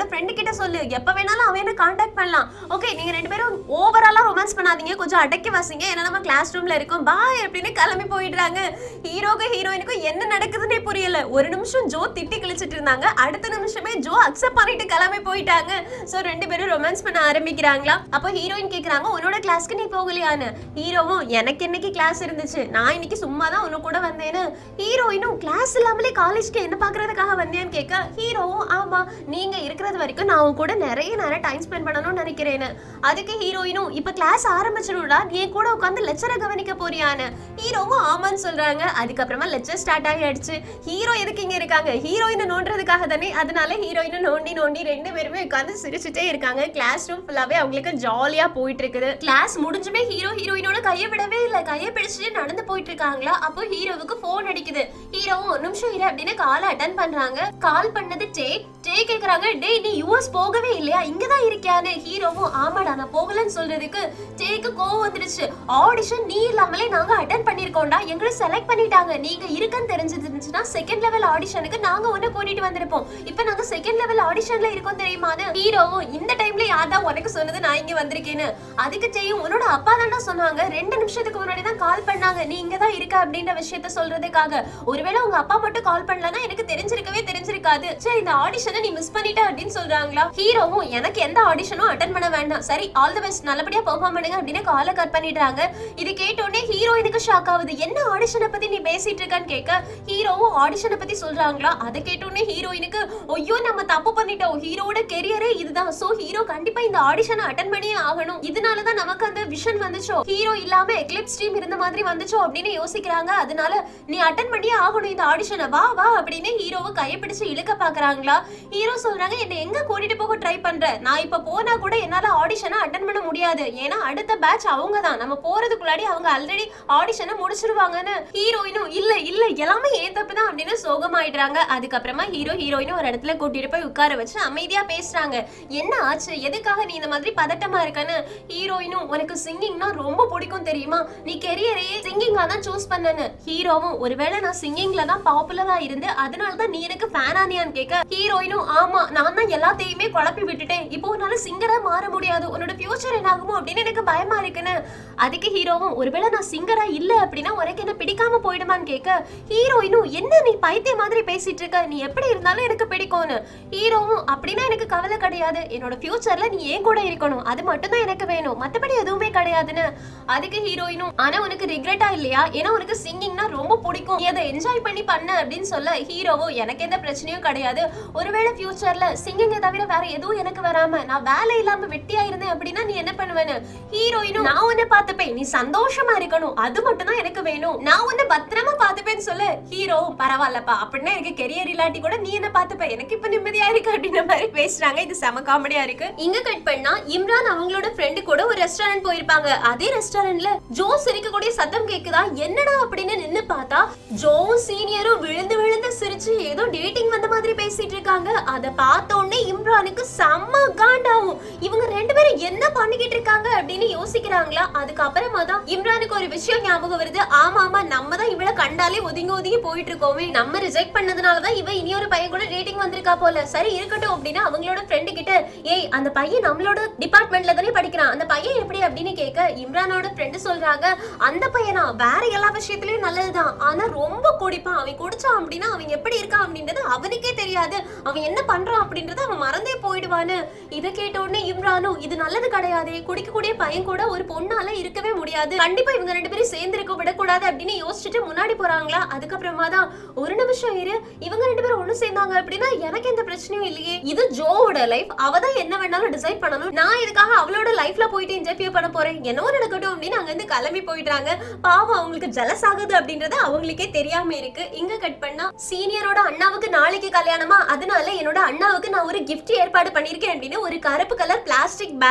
கிட்ட சொல்லு எப்ப வேணாலும் அவன் என்ன காண்டாக்ட் பண்ணலாம் ஓகே நீங்க ரெண்டு பேரும் ஓவராலா ரொமான்ஸ் பண்ணாதீங்க கொஞ்சம் அடக்கி வாசிங்க ஏன்னா நம்ம கிளாஸ் ரூம்ல இருக்கோம் பாய் அப்படின்னு கிளம்பி போயிடுறாங்க ஹீரோக்கும் ஹீரோயினுக்கும் என்ன நடக்குதுன்னே புரியல ஒரு நிமிஷம் ஜோ திட்டி கிழிச்சிட்டு இருந்தாங்க அடுத்த நிமிஷமே ஜோ அக்செப்ட் பண்ணிட்டு கிளம்பி போயிட்டாங்க சோ ரெண்டு பேரும் ரொமான்ஸ் பண்ண ஆரம்பிக்கிறாங்களா அப்போ ஹீரோயின் கேக்குறாங்க உன்னோட கிளாஸ்க்கு நீ போகலையான்னு ஹீரோவும் எனக்கு என்னைக்கு கிளாஸ் இருந்துச்சு நான் இன்னைக்கு சும்மா தான் உன்ன கூட வந்தேன்னு ஹீரோயினும் கிளாஸ் இல்லாமலே காலேஜ்க்கு என்ன பாக்குறதுக்காக வந்தேன்னு கேட்க ஹீரோவும் ஆமா நீங்க இருக்கிறது வரைக்கும் நான் உன் கூட நிறைய நேரம் டைம் ஸ்பெண்ட் பண்ணணும்னு நினைக்கிறேன்னு அதுக்கு ஹீரோயினும் இப்ப கிளாஸ் ஆரம்பிச்சிடும்டா நீ என் கூட உட்காந்து லெக்சரை கவனிக்க போறியான்னு ஹீரோவும் ஆமான்னு சொல்றாங்க அதுக்கப்புறமா லெக்சர் ஸ்டார்ட் ஆகிடுச்சு ஹீரோ எதுக்கு இங்க இருக்காங்க ஹீரோயினை நோண்டுறதுக்காக தானே அதனால ஹீரோயினை நோண்டி நோண்டி ரெண்டு பேருமே உட்காந்து சிரிச்சுட்டே இருக்காங்க கிளாஸ் ரூம் ஃபுல்லாவே அவங்களுக்கு ஜாலியா போயிட்டு இருக்குது கிளாஸ் முடிஞ்சுமே ஹீரோ ஹீரோயினோட கையை விடவே இல்ல கையை பிடிச்சிட்டு நடந்து போயிட்டு இருக்காங்களா அப்போ ஹீரோவுக்கு போன் அடிக்குது ஹீரோவும் ஒரு நிமிஷம் இரு அப்படின்னு காலை அட்டன் பண்றாங்க கால் பண்ணது டே டே கேக்குறாங்க டேய் நீ யூஎஸ் போகவே இல்லையா இங்கதான் இருக்கியான்னு ஹீரோவும் ஆமாடா நான் போகலன்னு சொல்றதுக்கு டேக்கு கோவம் வந்துடுச்சு ஆடிஷன் நீ இல்லாமலே நாங்க அட்டன் பண்ணிருக்கோம்டா எங்களை செலக்ட் பண்ணிட்டாங்க நீங்க இருக்கன்னு தெரிஞ்சிருந்துச்சுன்னா செகண்ட் லெவல் ஆடிஷனுக்கு நாங்க ஒண்ணு கூட்டிட்டு வந்திருப்போம் இப்போ நாங்க செகண்ட் லெவல் ஆடிஷன்ல இருக்கோம் தெரியுமான்னு ஹீரோவும் இந்த டைம்ல யார் தான் உனக்கு சொன்னது நான் இங்க வந்திருக்கேன்னு அதுக்கு செய்யும் உன்னோட அப்பா தான்டா சொன்னாங்க ரெண்டு நிமிஷத்துக்கு முன்னாடி தான் கால் பண்ணாங்க நீ இங்க தான் இருக்க அப்படின்ற விஷயத்த சொல்றதுக்காக ஒருவேளை உங்க அப்பா மட்டும் கால் பண்ணலன்னா எனக்கு தெரிஞ்சிருக்கவே தெரிஞ்சிருக்காது சரி இந்த ஆடிஷனை நீ மிஸ் பண்ணிட்ட அப்படின்னு சொல்றாங்களா ஹீரோவும் எனக்கு எந்த ஆடிஷனும் அட்டன் பண்ண வேண்டாம் சரி ஆல் தி பெஸ்ட் நல்லபடியா பெர்ஃபார்ம் பண்ணுங்க அப்படின்னு காலை கட் பண்ணிடுறாங்க இது கேட்டோடனே ஹீரோயினுக்கு ஷாக் ஆகுது என்ன ஆடிஷனை பத்தி நீ பேசிட்டு இருக்கான்னு கேட்க ஹீரோவும் ஆடிஷனை பத்தி சொல்றாங்களா அதை கேட்டோடனே ஹீரோயினுக்கு ஐயோ நம்ம தப்பு பண்ணிட்டோம் ஹீரோட கெரியரே இதுதான் சோ ஹீரோ கண்டிப்பா இந்த ஆடிஷனை அட்டன் பண்ணியே ஆகணும் இதனாலதான் நமக்கு அந்த விஷன் வந்துச்சோ ஹீரோ இல்லாம எக்லிப்ஸ் டீம் இருந்த மாதிரி வந்துச்சோ அப்படின்னு யோசிக்கிறாங்க அதனால நீ அட்டன் பண்ணியே ஆகணும் இந்த ஆடிஷனை வா வா அப்படின்னு ஹீரோவை கையை பிடிச்சு இழுக்க பாக்குறாங்களா ஹீரோ சொல்றாங்க என்ன எங்க கூட்டிட்டு போக ட்ரை பண்ற நான் இப்ப போனா கூட என்னால ஆடிஷனை அட்டன் பண்ண முடியாது ஏன்னா அடுத்த பேட்ச் அவங்க தான் நம்ம போறதுக்குள்ளாடி அவங்க ஆல்ரெடி ஆடிஷனை முடிச்சிருவாங்கன்னு ஹீரோயினும் இல்ல இல்ல எல்லாமே ஏன் தப்பு தான் அப்படின்னு சோகமாயிடுறாங்க அதுக்கப்புறமா ஹீரோ ஹீரோயினும் ஒரு இடத்துல கூட்டிட்டு போய் உட்கார வச்சு அமைதியா பேசுறாங்க என்ன ஆச்சு எதுக்காக நீ இந்த மாதிரி பதட்டமா இருக்கன்னு ஹீரோயினும் உனக்கு சிங்கிங்னா ரொம்ப பிடிக்கும் தெரியுமா நீ கெரியரையே சிங்கிங்கா தான் சூஸ் பண்ணனு ஹீரோவும் ஒருவேளை நான் சிங்கிங்ல தான் பாப்புலரா இருந்து அதனால தான் நீ எனக்கு ஃபேன் ஆனியான்னு கேட்க ஹீரோயினும் ஆமா நான் தான் எல்லாத்தையுமே குழப்பி விட்டுட்டேன் இப்போ உன்னால சிங்கரா மாற முடியாது உன்னோட ஃபியூச்சர் என்ன ஆகுமோ அப்படின்னு எனக்கு பயமா இருக்குன்னு அதுக்கு ஹீரோவும் ஒருவேளை நான் சிங்கரா இல்ல அப்படின்னா உனக்கு என்ன பிடிக்காம போயிடுமான்னு கேட்க ஹீரோயினும் என்ன நீ பைத்திய மாதிரி பேசிட்டு இருக்க நீ எப்படி இருந்தாலும் எனக்கு பிடிக்கும்னு ஹீரோவும் அப்படின்னா எனக்கு கவலை கிடையாது என்னோட ஃபியூச்சர்ல நீ ஏன் கூட இருக்கணும் அது மட்டும் தான் எனக்கு வேணும் மத்தபடி எதுவுமே கிடையாதுன்னு அதுக்கு ஹீரோயினும் ஆனா உனக்கு ரிக்ரெட்டா இல்லையா ஏன்னா உனக்கு சிங்கிங்னா ரொம்ப பிடிக்கும் நீ அதை என்ஜாய் பண்ணி பண்ண அப்படின்னு சொல்ல ஹீரோவும் எனக்கு எந்த பிரச்சனையும் கிடையாது ஒருவேளை ஃபியூச்சர்ல சிங்கிங்கை தவிர வேற எதுவும் எனக்கு வராம நான் வேலை இல்லாம வெட்டியா இருந்தேன் அப்படின்னா நீ என்ன பண்ணுவேன்னு ஹீரோயினும் நான் உன்னை பார்த்துப்பேன் நீ சந்தோஷமா இருக்கணும் அது மட்டும் தான் எனக்கு வேணும் நான் உன்னை பத்திரமா பார்த்துப்பேன்னு சொல்ல ஹீரோ பரவாயில்லப்பா அப்படின்னா எனக்கு கெரியர் இல்லாட்டி கூட நீ என்ன பார்த்துப்ப எனக்கு இப்ப நிம்மதியா இருக்கு அப்படின்ற மாதிரி பேசுறாங்க இது செம காமெடியா இருக்கு இங்க கட் பண்ணா இம்ரான் அவங்களோட ஃப்ரெண்டு கூட ஒரு ரெஸ்டாரண்ட் போயிருப்பாங்க அதே ரெஸ்டாரண்ட்ல ஜோ சிரிக்கக்கூடிய சத்தம் கேக்குதா என்னடா அப்படின்னு நின்னு பார்த்தா ஜோ சீனியரும் விழுந்து விழுந்து சிரிச்சு ஏதோ டேட்டிங் வந்த மாதிரி பேசிட்டு இருக்காங்க அத பார்த்த உடனே இம்ரானுக்கு செம்ம காண்டாவும் இவங்க ரெண்டு பேரும் என்ன பண்ணிக்கிட்டு இருக்காங்க அப்படின்னு யோசிக்கிறாங்களா அதுக்கப்புறமா தான் இம்ரானுக்கு ஒரு விஷயம் ஞாபகம் வருது ஆமா ஆமா நம்ம தான் இவள கண்டாலே ஒதுங்கி ஒதுங்கி போயிட்டு இருக்கோமே நம்ம ரிஜெக்ட் பண்ணதுனால தான் இவ இனி ஒரு பையன் கூட டேட்டிங் வந்திருக்கா போல சரி இருக்கட்டும் அப்படின்னு அவங்களோட ஃப்ரெண்டு கிட்ட ஏய் அந்த பையன் நம்மளோட டிபார்ட்மெண்ட்ல தானே படிக்கிறான் அந்த பையன் எப்படி அப்படின்னு கேட்க இம்ரானோட ஃப்ரெண்டு சொல்றாங்க அந்த பையனா வேற எல்லா விஷயத்துலயும் நல்லதுதான் ஆனா ரொம்ப குடிப்பான் அவன் குடிச்சான் அப்படின்னா அவன் எப்படி இருக்கான் அப்படின்றது அவனுக்கே தெரியாது அவன் என்ன பண்றான் அப்படின்றத அவன் மறந்தே போயிடுவான்னு இதை கேட்ட உடனே இம்ரானும் இது நல்லது கிடையாதே குடிக்கக்கூடிய பையன் கூட ஒரு பொண்ணால இருக்கவே முடியாது கண்டிப்பா இவங்க ரெண்டு பேரும் சேர்ந்து இருக்க விடக்கூடாது அப்படின்னு யோசிச்சுட்டு முன்னாடி போறாங்களா அதுக்கப்புறமா தான் ஒரு நிமிஷம் இரு இவங்க ரெண்டு பேரும் ஒண்ணு சேர்ந்தாங்க அப்படின்னா எனக்கு எந்த பிரச்சனையும் இல்லையே இது ஜோவோட லைஃப் அவ தான் என்ன வேணாலும் டிசைட் பண்ணணும் நான் இதுக்காக அவளோட லைஃப்ல போயிட்டு இன்டர்வியூ பண்ண போறேன் என்னவோ நடக்கட்டும் அப்படின்னு அங்க இருந்து கிளம்பி போயிட்டாங்க பாவம் அவங்களுக்கு ஜலஸ் ஆகுது அப்படின்றது அவங்களுக்கே தெரியாம இருக்கு இங்க கட் பண்ணா சீனியரோட அண்ணாவுக்கு நாளைக்கு கல்யாணமா அதனால என்னோட அண்ணாவுக்கு நான் ஒரு gift ஏற்பாடு பண்ணிருக்கேன் அப்படின்னு ஒரு கருப்பு கலர் பிளாஸ்டிக் பேக் அவங்க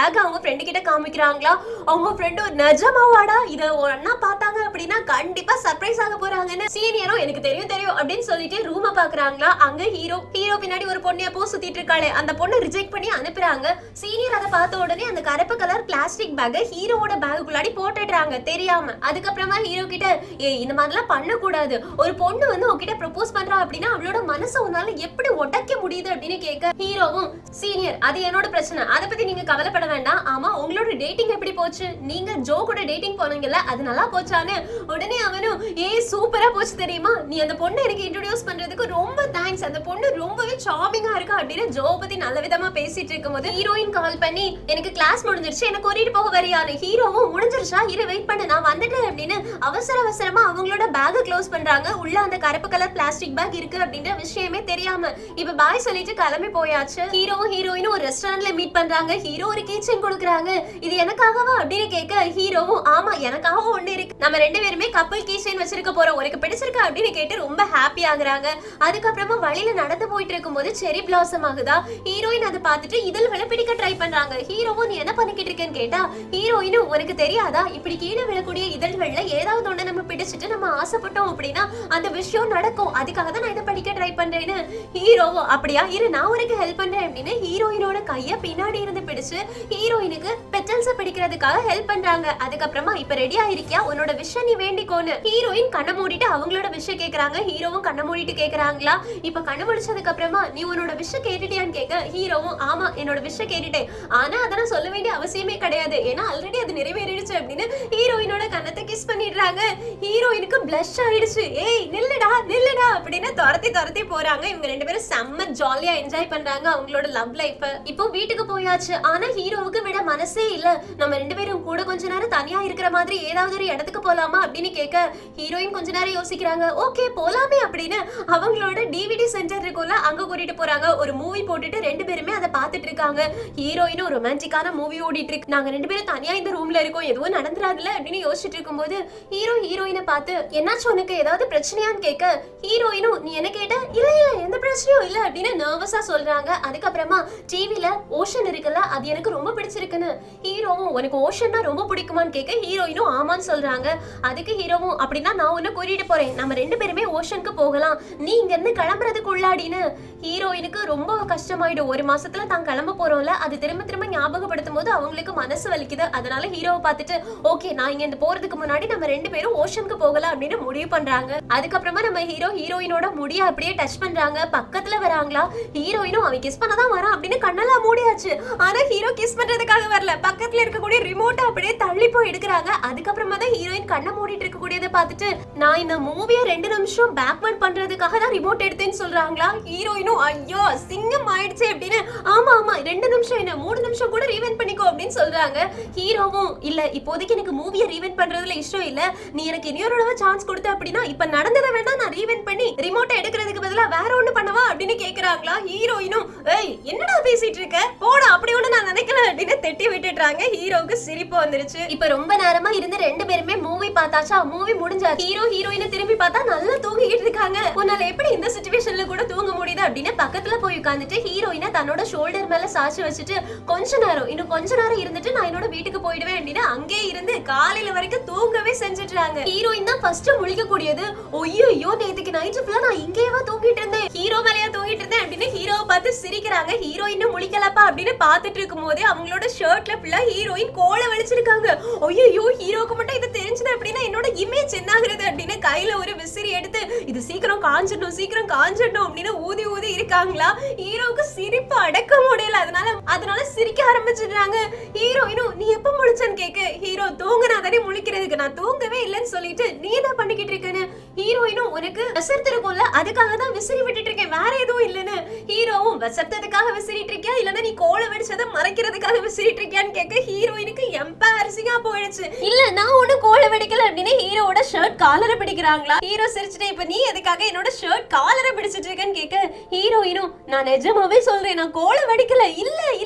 ஃப்ரெண்டு கிட்ட காமிக்கிறாங்களா அவங்க ஃப்ரெண்டு நிஜமாவாடா இத ஒரு அண்ணா பார்த்தாங்க அப்படின்னா கண்டிப்பா சர்ப்ரைஸ் ஆக போறாங்கன்னு சீனியரும் எனக்கு தெரியும் தெரியும் அப்படின்னு சொல்லிட்டு ரூம பாக்குறாங்களா அங்க ஹீரோ ஹீரோ பின்னாடி ஒரு பொண்ணு எப்போ சுத்திட்டு இருக்காளே அந்த பொண்ணு ரிஜெக்ட் பண்ணி அனுப்புறாங்க சீனியர் அதை பார்த்த உடனே அந்த கருப்பு கலர் பிளாஸ்டிக் பேக்கை ஹீரோவோட பேக்குள்ளாடி போட்டுடுறாங்க தெரியாம அதுக்கப்புறமா ஹீரோ கிட்ட ஏ இந்த மாதிரிலாம் பண்ணக்கூடாது ஒரு பொண்ணு வந்து உன்கிட்ட ப்ரப்போஸ் பண்றா அப்படின்னா அவளோட மனசை உன்னால எப்படி உடைக்க முடியுது அப்படின்னு கேட்க ஹீரோவும் சீனியர் அது என்னோட பிரச்சனை அதை பத்தி நீங்க கவலைப்பட வேண்டாம் ஆமா உங்களோட டேட்டிங் எப்படி போச்சு நீங்க ஜோ கூட டேட்டிங் போனீங்கல்ல அது நல்லா போச்சான்னு உடனே அவனும் ஏ சூப்பரா போச்சு தெரியுமா நீ அந்த பொண்ணை எனக்கு இன்ட்ரோடியூஸ் பண்றதுக்கு ரொம்ப தேங்க்ஸ் அந்த பொண்ணு ரொம்பவே சாமிங்கா இருக்கா அப்படின்னு ஜோ பத்தி நல்ல விதமா பேசிட்டு இருக்கும்போது ஹீரோயின் கால் பண்ணி எனக்கு கிளாஸ் முடிஞ்சிருச்சு எனக்கு கூட்டிட்டு போக வரியான்னு ஹீரோவும் முடிஞ்சிருச்சா இரு வெயிட் பண்ணு நான் வந்துட்டேன் அப்படின்னு அவசர அவசரமா அவங்களோட பேக்கை க்ளோஸ் பண்றாங்க உள்ள அந்த கருப்பு கலர் பிளாஸ்டிக் பேக் இருக்கு அப்படின்ற விஷயமே தெரியாம இப்ப பாய் சொல்லிட்டு கிளம்பி போயாச்சு ஹீரோவும் ஹீரோயினும் ஒரு ரெஸ்டாரண்ட்ல மீட் பண்றாங்க ஹீரோ ஒரு கீச்சன் கொடுக்குறாங்க இது எனக்காகவா அப்படின்னு கேட்க ஹீரோவும் ஆமா எனக்காகவும் ஒண்ணு இருக்கு நம்ம ரெண்டு பேருமே கப்பல் கீச்சன் வச்சிருக்க போறோம் உனக்கு பிடிச்சிருக்கா அப்படின்னு கேட்டு ரொம்ப ஹாப்பி ஆகுறாங்க அதுக்கப்புறமா வழியில நடந்து போயிட்டு இருக்கும்போது செரி பிளாசம் ஆகுதா ஹீரோயின் அதை பார்த்துட்டு இதழ்களை பிடிக்க ட்ரை பண்றாங்க ஹீரோவும் நீ என்ன பண்ணிக்கிட்டு இருக்கேன்னு கேட்டா ஹீரோயினும் உனக்கு தெரியாதா இப்படி கீழே விழக்கூடிய இதழ்கள்ல ஏதாவது ஒண்ணு நம்ம பிடிச்சிட்டு நம்ம ஆசைப்பட்டோம் அப்படின்னா அந்த விஷயம் நடக்கும் அதுக்காக தான் நான் இதை படிக்க ட்ரை பண்றேன்னு ஹீரோவும் அப்படியா இரு நான் உனக்கு ஹெல்ப் பண்றேன் அப்படின்னு ஹீரோயினோட கைய பின்னாடி இருந்து பிடிச்சு ஹீரோயினுக்கு பெட்டல்ஸ பிடிக்கிறதுக்காக ஹெல்ப் பண்றாங்க அதுக்கப்புறமா இப்ப ரெடி ஆயிருக்கியா உன்னோட விஷயம் நீ வேண்டிக்கோன்னு ஹீரோயின் கண்ணை மூடிட்டு அவங்களோட விஷயம் கேக்குறாங்க ஹீரோவும் கண்ணை மூடிட்டு கேக்குறாங்களா இப்ப கண்ணு முடிச்சதுக்கு அப்புறமா நீ உன்னோட விஷயம் கேட்டுட்டியான்னு கேட்க ஹீரோவும் ஆமா என்னோட விஷயம் கேட்டுட்டேன் ஆனா அதெல்லாம் சொல்ல வேண்டிய அவசியமே கிடையாது ஏன்னா ஆல்ரெடி அது நிறைவேறிடுச்சு அப்படின்னு ஹீரோயினோட கண்ணத்தை கிஸ் பண்ணிடுறாங்க ஹீரோயினுக்கு பிளஷ் ஆயிடுச்சு ஏய் நில்லுடா நில்லுடா அப்படின்னு துரத்தி துரத்தி போறாங்க இவங்க ரெண்டு பேரும் செம்ம ஜாலியா என்ஜாய் பண்றாங்க அவங்களோட லவ் லைஃப் இப்போ வீட்டுக்கு போயாச்சு ஆனா ஹீரோவுக்கு விட மனசே இல்ல நம்ம ரெண்டு பேரும் கூட கொஞ்ச நேரம் தனியா இருக்கிற மாதிரி ஏதாவது ஒரு இடத்துக்கு போலாமா அப்படின்னு கேட்க ஹீரோயின் கொஞ்ச நேரம் யோசிக்கிறாங்க ஓகே போலாமே அப்படின்னு அவங்களோட டிவிடி சென்டர் இருக்கும்ல அங்க கூட்டிட்டு போறாங்க ஒரு மூவி போட்டுட்டு ரெண்டு பேருமே அதை பார்த்துட்டு இருக்காங்க ஹீரோயினும் ரொமான்டிக்கான மூவி ஓடிட்டு இருக்கு நாங்க ரெண்டு பேரும் தனியா இந்த ரூம்ல இருக்கோம் எதுவும் நடந்துராதுல அப்படின்னு யோசிச்சுட்டு இருக்கும்போது ஹீரோ ஹீரோயினை பார்த்து என்னாச்சு உனக்கு ஏதாவது பிரச்சனையான்னு கேட்க ஹீரோயினும் நீ என்ன கேட்ட இல்ல இல்ல எந்த பிரச்சனையும் இல்ல அப்படின்னு நர்வஸா சொல்றாங்க அதுக்கப்புறமா டிவில ஓஷன் இருக்குல்ல அது எனக்கு ரொம்ப பிடிச்சிருக்குன்னு ஹீரோவும் உனக்கு ஓஷன்னா ரொம்ப பிடிக்குமான்னு கேட்க ஹீரோயினும் ஆமான்னு சொல்றாங்க அதுக்கு ஹீரோவும் அப்படின்னா நான் உன்னை கூட்டிட்டு போறேன் நம்ம ரெண்டு பேருமே ஓஷனுக்கு போகலாம் நீ இங்க இருந்து கிளம்புறதுக்கு உள்ளாடின்னு ஹீரோயினுக்கு ரொம்ப கஷ்டமாயிடும் ஒரு மாசத்துல தான் கிளம்ப போறோம்ல அது திரும்ப திரும்ப ஞாபகப்படுத்தும் போது அவங்களுக்கு மனசு வலிக்குது அதனால ஹீரோவை பார்த்துட்டு ஓகே நான் இங்க இருந்து போறதுக்கு முன்னாடி நம்ம ரெண்டு பேரும் ஓஷனுக்கு போகலாம் அப்படின்னு முடிவு பண்றாங்க அதுக்கப்புறமா நம்ம ஹீரோ ஹீரோயினோட முடிய அப்படியே டச் பண்றாங்க பக்கத்துல வராங்களா ஹீரோயினும் அவன் கிஸ் பண்ணதான் வரான் அப்படின்னு கண்ணெல்லாம் மூடியாச்சு ஆனா ஹீரோ கிஸ் பண்றதுக்காக வரல பக்கத்துல இருக்கக்கூடிய ரிமோட்டை அப்படியே தள்ளி போய் எடுக்கிறாங்க அதுக்கப்புறமா தான் ஹீரோயின் கண்ணை மூடிட்டு இருக்கக்கூடியதை பார்த்துட்டு நான் இந்த மூவியை ரெண்டு நிமிஷம் பேக்வர்ட் பண்றதுக்காக தான் ரிமோட் எடுத்தேன்னு சொல்றாங்களா ஹீரோயினும் ஐயோ சிங்கம் ஆயிடுச்சு அப்படின்னு ஆமா ஆமா ரெண்டு நிமிஷம் என்ன மூணு நிமிஷம் கூட ரீவெண்ட் பண்ணிக்கோ அப்படின்னு சொல்றாங்க ஹீரோவும் இல்ல இப்போதைக்கு எனக்கு மூவியை ரீவெண்ட் பண்றதுல இஷ்டம் இல்ல நீ எனக்கு இன்னொரு தடவை சான்ஸ் கொடுத்த அப்படின்னா இப்ப நடந்ததை வேணா நான் ரீவெண்ட் பண்ணி ரிமோட்டை எடுக்கிறதுக்கு பதிலா வேற ஒண்ணு பண்ணவா அப்படின்னு கேக்குறாங்களா ஹீரோயினும் ஏய் என்னடா பேசிட்டு இருக்க போடா அப்படி ஒண்ணு நான் நினைக்கல அப்படின்னு திட்டி விட்டுடுறாங்க ஹீரோவுக்கு சிரிப்பு வந்துருச்சு இப்ப ரொம்ப நேரமா இருந்து ரெண்டு பேருமே மூவி பார்த்தாச்சா மூவி முடிஞ்சா ஹீரோ ஹீரோயினை திரும்பி பார்த்தா நல்லா தூங்கிட்டு இருக்காங்க உன்னால எப்படி இந்த சுச்சுவேஷன்ல கூட தூங்க முடியுது அப்படின்னு பக்கத்துல போய் உட்காந்துட்டு ஹீரோயினை தன்னோட ஷோல்டர் மேல சாச்சு வச்சுட்டு கொஞ்ச நேரம் இன்னும் கொஞ்ச நேரம் இருந்துட்டு நான் என்னோட வீட்டுக்கு போயிடுவேன் அப்படின்னு அங்கே இருந்து காலையில வரைக்கும் தூங்கவே செஞ்சுட்டாங்க ஹீரோயின் தான் ஃபர்ஸ்ட் முழிக்க கூடியது ஐயோ நேத்துக்கு நைட் ஃபுல்லா நான் இங்கேயேவா தூங்கிட்டு இருந்தேன் ஹீரோ மேலயா தூங்கிட்டு இருந்தேன் அப்படின்னு ஹீரோவை பார்த்து சிரிக்கிறாங்க ஹீரோயின் முழிக்கலப்பா அப்படின்னு பார்த்துட்டு இருக்கும் போதே அவங்களோட ஷர்ட்ல ஃபுல்லா ஹீரோயின் கோல வலிச்சிருக்காங்க ஐயோ ஹீரோக்கு மட்டும் இது தெரிஞ்சது அப்படின்னா என்னோட இமேஜ் என்ன ஆகுறது அப்படின்னு கையில ஒரு விசிறி எடுத்து இது சீக்கிரம் காஞ்சிடணும் சீக்கிரம் காஞ்சிடணும் அப்படின்னு ஊதி ஊதி இருக்காங்களா ஹீரோவுக்கு சிரிப்பு அடக்க முடியல அதனால அதனால சிரிக்க ஆரம்பிச்சிடுறாங்க ஹீரோயினும் நீ எப்ப முழிச்சன்னு கேட்க ஹீரோ தூங்குனா தானே முழிக்கிறதுக்கு நான் தூங்கவே இல்லைன்னு சொல்லிட்டு நீ என்ன பண்ணிக்கிட்டு இருக்கேன்னு ஹீரோயினும் உனக்கு விசர்த்திருக்கும்ல அதுக்காக தான் விசிறி விட்டுட்டு இருக்கேன் வேற எதுவும் இல்லைன்னு ஹீரோவும் விசர்த்ததுக்காக விசிறிட்டு இருக்கியா இல்லன்னா நீ கோல வெடிச்சதை மறைக்கிறதுக்காக விசிறிட்டு இருக்கியான்னு கேட்க ஹீரோயினுக்கு எம்பாரசிங்கா போயிடுச்சு இல்ல நான் ஒண்ணு கோல வெடிக்கல அப்படின்னு ஹீரோவோட ஷர்ட் காலரை பிடிக்கிறாங்களா ஹீரோ சிரிச்சுட்டு இப்ப நீ எதுக்காக என்னோட ஷர்ட் காலரை பிடிச்சிட்டு இருக்கேன்னு கேட்க ஹீரோயினும் நான் நிஜமாவே சொல்றேன் நான் கோல வெடிக்கல இல்ல இல்ல அப்படின்னு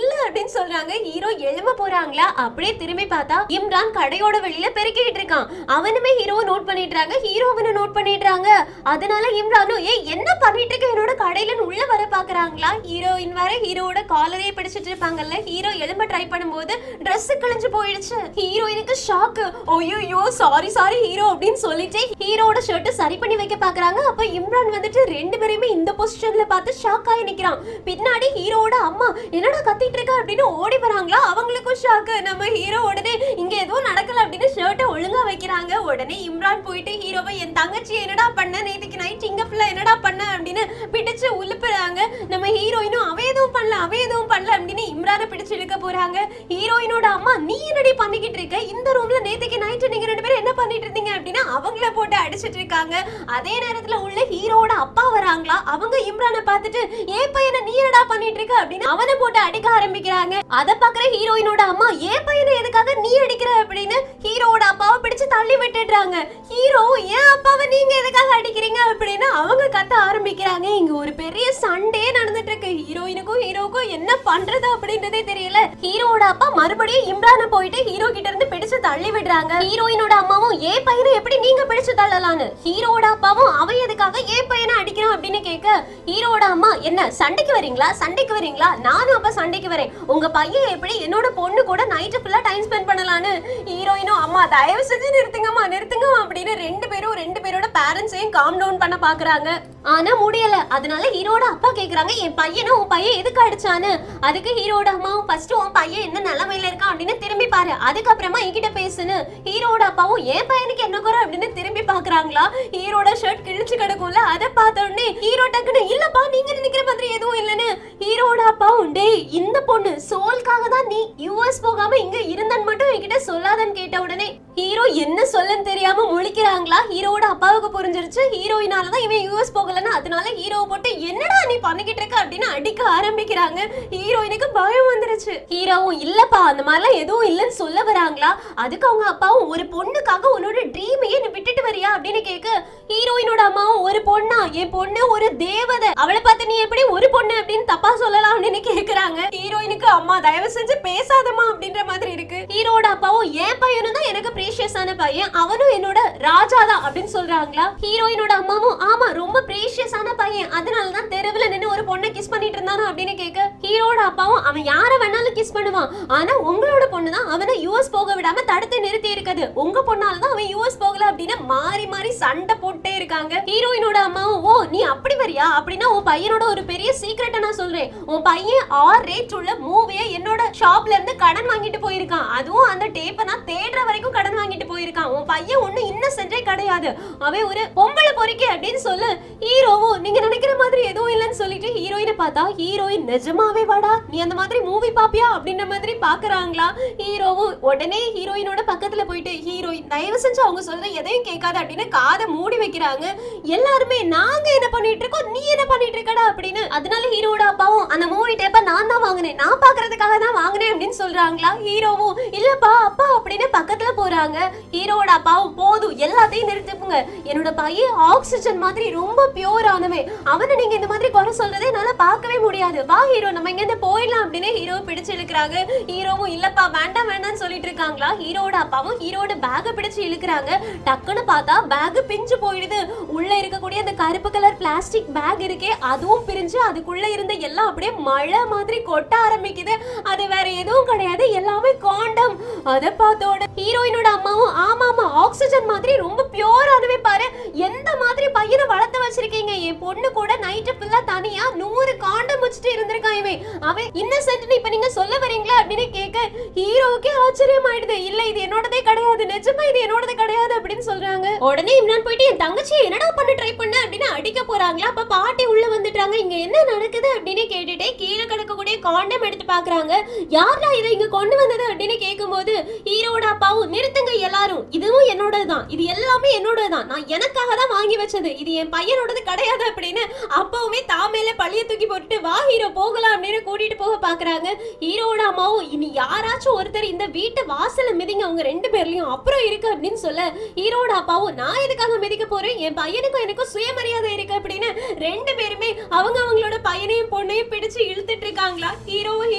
அப்படின்னு சொல்றாங்க ஹீரோ எழும்ப போறாங்களா அப்படியே திரும்பி பார்த்தா இம்ரான் கடையோட வெளியில பெருக்கிட்டு இருக்கான் அவனுமே ஹீரோவை நோட் பண்ணிடுறாங்க ஹீரோ அவனை நோட் பண்ணிடுறாங்க அதனால இம்ரானும் ஏய் என்ன பண்ணிட்டு இருக்க என்னோட கடையில உள்ள வர பாக்குறாங்களா ஹீரோயின் வர ஹீரோவோட காலரே பிடிச்சிட்டு இருப்பாங்கல்ல ஹீரோ எழும்ப ட்ரை பண்ணும்போது Dress கிழிஞ்சு போயிடுச்சு ஹீரோயினுக்கு ஷாக்கு ஐயோ சாரி சாரி ஹீரோ அப்படின்னு சொல்லிட்டு ஹீரோட ஷர்ட் சரி பண்ணி வைக்க பாக்குறாங்க அப்ப இம்ரான் வந்துட்டு ரெண்டு பேரையுமே இந்த பொசிஷன்ல பார்த்து ஷாக் ஆகி நிக்கிறான் பின்னாடி ஹீரோவோட அம்மா என்னடா கத்திட்டு இருக்க அப்படின்னு ஓடி வராங்களா அவங்களுக்கும் ஷாக்கு நம்ம ஹீரோ உடனே இங்க எதுவும் நடக்கல அப்படின்னு ஷர்ட்டை ஒழுங்கா வைக்கிறாங்க உடனே இம்ரான் போயிட்டு ஹீரோவை என் தங்கச்சி என்னடா பண்ண நேத்துக்கு நைட் இங்க ஃபுல்லா என்னடா பண்ண அப்படின்னு பிடிச்சு உழுப்புறாங்க நம்ம ஹீரோயினும் அவ எதுவும் பண்ணல அவ எதுவும் பண்ணல அப்படின்னு இம்ரானை பிடிச்சு இழுக்க போறாங்க ஹீரோயினோட அம்மா நீ என்னடி பண்ணிக்கிட்டு இருக்க இந்த ரூம்ல நேத்துக்கு நைட்டு நீங்க ரெண்டு பேரும் என்ன பண்ணிட்டு இருந்தீங்க அப்படின்னு அவங்கள போட்டு அடிச்சிட்டு இருக்காங்க அதே நேரத்துல உள்ள ஹீரோட அப்பா வராங்களா அவங்க இம்ரானை பார்த்துட்டு ஏன் பையனை நீ என்னடா பண்ணிட்டு இருக்க அப்படின்னு அவனை போட்டு அடிக்க ஆரம்பிக்கிறாங்க அத பாக்குற ஹீரோயினோட அம்மா ஏன் பையனை எதுக்காக நீ அடிக்கிற அப்படின்னு ஹீரோட அப்பாவை பிடிச்சு தள்ளி விட்டுடுறாங்க ஹீரோ ஏன் அப்பாவை நீங்க எதுக்காக அடிக்கிறீங்க அப்படின்னு அவங்க கத்த ஆரம்பிக்கிறாங்க இங்க ஒரு பெரிய சண்டே நடந்துட்டு இருக்கு ஹீரோயினுக்கும் ஹீரோவுக்கும் என்ன பண்றது அப்படின்றதே தெரியல ஹீரோட அப்பா மறுபடியும் இம்ரான போயிட்டு ஹீரோ கிட்ட இருந்து பிடிச்சு தள்ளி விடுறாங்க ஹீரோயினோட அம்மாவும் ஏ பையனை எப்படி நீங்க பிடிச்சு தள்ளலான்னு ஹீரோட அப்பாவும் அவன் எதுக்காக ஏ பையனை அடிக்கிறான் அப்படின்னு கேட்க ஹீரோட அம்மா என்ன சண்டைக்கு வரீங்களா சண்டைக்கு வரீங்களா நானும் அப்ப சண்டைக்கு வரேன் உங்க பையன் எப்படி என்னோட பொண்ணு கூட நைட்டு ஃபுல்லா டைம் ஸ்பெண்ட் பண்ணலான்னு ஹீரோயினும் அம்மா தயவு செஞ்சு நிறுத்துங்கம்மா நிறுத்துங்கம்மா அப்படின்னு ரெண்டு பேரும் ரெண்டு பேரோட பேரண்ட்ஸையும் காம் டவுன் பண்ண பாக்குறாங்க ஆனா முடியல அதனால ஹீரோட அப்பா கேக்குறாங்க என் பையனை உன் பையன் எதுக்கு அடிச்சான்னு அதுக்கு ஹீரோட அம்மாவும் ஃபர்ஸ்ட் உன் பையன் என்ன நிலைமையில இருக்கான் அப்படின்னு திரும்பி பாரு அதுக்கப்புறமா என்கிட்ட பேசுன்னு ஹீரோட அப்பாவும் என் பையனுக்கு என்ன குறை அப்படின்னு திரும்பி பாக்குறாங்களா ஹீரோட ஷர்ட் கிழிச்சு கிடக்கும்ல அதை பார்த்த உடனே ஹீரோ டக்குன்னு இல்லப்பா நீங்க நினைக்கிற மாதிரி எதுவும் இல்லைன்னு ஹீரோட அப்பாவும் டேய் இந்த பொண்ணு சோல்காக தான் நீ யூஎஸ் போகாம இங்க இருந்தன்னு மட்டும் என்கிட்ட சொல்லாதன்னு கேட்ட உடனே ஹீரோ என்ன சொல்லன்னு தெரியாம முழிக்கிறாங்களா ஹீரோட அப்பாவுக்கு புரிஞ்சிருச்சு ஹீரோயினால தான் இவன் யூஎஸ் போகலன்னு அதனால ஹீரோவை போட்டு என்னடா நீ பண்ணிக்கிட்டு இருக்க அப்படின்னு அடிக்க ஆரம்பிக்கிறாங்க ஹீரோயினுக்கு பயம் வந்துருச்சு ஹீரோவும் இல்லப்பா அந்த மாதிரிலாம் எதுவும் இல்லைன்னு சொல்ல வராங்களா அதுக்கு அவங்க அப்பாவும் ஒரு பொண்ணுக்காக உன்னோட ட்ரீமையே நீ விட்டுட்டு வரியா அப்படின்னு கேட்க ஹீரோயினோட அம்மாவும் ஒரு பொண்ணா என் பொண்ணு ஒரு தேவதை அவளை பார்த்து நீ எப்படி ஒரு பொண்ணு அப்படின்னு தப்பா சொல்லலாம் அப்படின்னு கேக்குறாங்க ஹீரோயினுக்கு அம்மா தயவு செஞ்சு பேசாதம்மா அப்படின்ற மாதிரி இருக்கு ஹீரோட அப்பாவும் என் பையனும் தான் எனக்கு ப்ரீஷியஸான பையன் அவனும் என்னோட ராஜா தான் அப்படின்னு சொல்றாங்களா ஹீரோயினோட அம்மாவும் ஆமா ரொம்ப ப்ரீஷியஸான பையன் அதனால தான் தெருவுல நின்னு ஒரு பொண்ணை கிஸ் பண்ணிட்டு இருந்தானோ அப்படின்னு கேட்க ஹீரோட அப்பாவும் அவன் யார வேணாலும் கிஸ் பண்ணுவான் ஆனா உங்களோட பொண்ணு தான் அவனை யூஎஸ் போக விடாம தடுத்து நிறுத்தி இருக்குது உங்க பொண்ணால தான் அவன் யூஎஸ் போகல அப்படின்னு மாறி மாறி சண்டை போட்டே இருக்காங்க ஹீரோயினோட அம்மாவும் ஓ நீ அப்படி வரியா அப்படின்னா உன் பையனோட ஒரு பெரிய சீக்ரெட்டை நான் சொல்றேன் உன் பையன் ஆர் ரேட் உள்ள மூவியை என்னோட ஷாப்ல இருந்து கடன் வாங்கிட்டு போயிருக்கான் அதுவும் அந்த டேப்பை நான் தேடுற வரைக்கும் கடன் வாங்கிட்டு போயிருக்கான் உன் பையன் ஒன்னும் இன்னசென்டே கிடையாது அவன் ஒரு பொம்பளை பொறிக்கை அப்படின்னு சொல்லு ஹீரோவும் நீங்க நினைக்கிற மாதிரி எதுவும் இல்லைன்னு சொல்லிட்டு ஹீரோயினை பார்த்தா ஹீரோயின் நிஜமாவே வாடா நீ அந்த மாதிரி மூவி பாப்பியா அப்படின்ற மாதிரி பாக்குறாங்களா ஹீரோவும் உடனே ஹீரோயினோட பக்கத்துல போயிட்டு ஹீரோயின் தயவு செஞ்சு அவங்க சொல்ற எதையும் கேட்காத அப்படின்னு காதை மூடி வைக்கிறாங்க எல்லாருமே நாங்க என்ன பண்ணிட்டு இருக்கோம் நீ என்ன பண்ணிட்டு இருக்கடா அப்படின்னு அதனால ஹீரோட அப்பாவும் அந்த மூவி டேப்ப நான் தான் வாங்கினேன் நான் பாக்குறதுக்காக தான் வாங்கினேன் அப்படின்னு சொல்றாங்களா ஹீரோவும் இல்லப்பா அப்பா அப்படின்னு பக்கத்துல போறாங்க ஹீரோட அப்பாவும் போதும் எல்லாத்தையும் நிறுத்திப்புங்க என்னோட பையன் ஆக்சிஜன் மாதிரி ரொம்ப பியூர் ஆனவன் அவனை நீங்க இந்த மாதிரி குறை சொல்றதே என்னால பார்க்கவே முடியாது வா ஹீரோ நம்ம இங்க இருந்து போயிடலாம் அப்படின்னு ஹீரோ பிடிச்சு இழுக்கிறாங்க ஹீரோவும் இல்லப்பா வேண்டாம் வேண்டாம்னு சொல்லிட்டு இருக்காங்களா ஹீரோட அப்பாவும் ஹீரோட பேக பிடிச்சு இழுக்கிறாங்க டக்குன்னு பார்த்தா பேக் பிஞ்சு போயிடுது உள்ள இருக்கக்கூடிய அந்த கருப்பு கலர் பிளாஸ்டிக் பேக் இருக்கே அதுவும் பிரிஞ்சு அதுக்குள்ள இருந்த எல்லாம் அப்படியே மழை மாதிரி கொட்ட ஆரம்பிக்குது அது வேற எதுவும் கிடையாது எல்லாமே காண்டம் அத பார்த்தோட ஹீரோயினோட அம்மாவும் ஆமா ஆமா ஆக்சிஜன் மாதிரி ரொம்ப பியூரானவே பாரு எந்த மாதிரி பையனை வளர்த்து வச்சிருக்கீங்க என் பொண்ணு கூட நைட்டு ஃபுல்லா தனியா நூறு காண்டம் வச்சுட்டு இருந்திருக்கான் இவன் அவன் இன்னசென்ட் இப்ப நீங்க சொல்ல வரீங்களா அப்படின்னு கேட்க ஹீரோவுக்கே ஆச்சரியம் ஆயிடுது இல்ல இது என்னோடதே கிடையாது நிஜமா இது என்னோடதே கிடையாது அப்படின்னு சொல்றாங்க உடனே இம்ரான் போயிட்டு என் தங்கச்சி என்னடா பண்ண ட்ரை பண்ண அப்படின்னு அடிக்க போறாங்களா அப்ப பாட்டி உள்ள வந்துட்டாங்க இங்க என்ன நடக்குது அப்படின்னு கேட்டுட்டே கீழே கிடக்கக்கூடிய காண்டம் எடுத்து பாக்குறாங்க யாரா இதை இங்க கொண்டு வந்தது அப்படின்னு கேட்கும்போது ஹீரோட அப்பாவும் நிறுத்துங்க எல்லாரும் இதுவும் என்னோடதுதான் இது எல்லாமே என்னோடதுதான் நான் எனக்காக தான் வாங்கி வச்சது இது என் பையனோடது கிடையாது அப்படின்னு அப்பவுமே தாமேல பழிய தூக்கி போட்டுட்டு வா ஹீரோ போகலாம் அப்படின்னு கூட்டிட்டு போக பாக்குறாங்க ஹீரோட அம்மாவும் இனி யாராச்சும் ஒருத்தர் இந்த வீட்டு வாசல்ல மிதிங்க அவங்க ரெண்டு பேர்லயும் அப்புறம் இருக்கு அப்படின்னு சொல்ல ஹீரோட அப்பாவும் நான் எதுக்காக மிதிக்க போறேன் என் பையனுக்கும் எனக்கும் சுயமரியாதை இருக்கு அப்படின்னு ரெண்டு பேருமே அவங்க அவங்களோட பையனையும் பொண்ணையும் பிடிச்சு இழுத்துட்டு இருக்காங்களா ஹீரோவும் ஹீரோயினும் தான்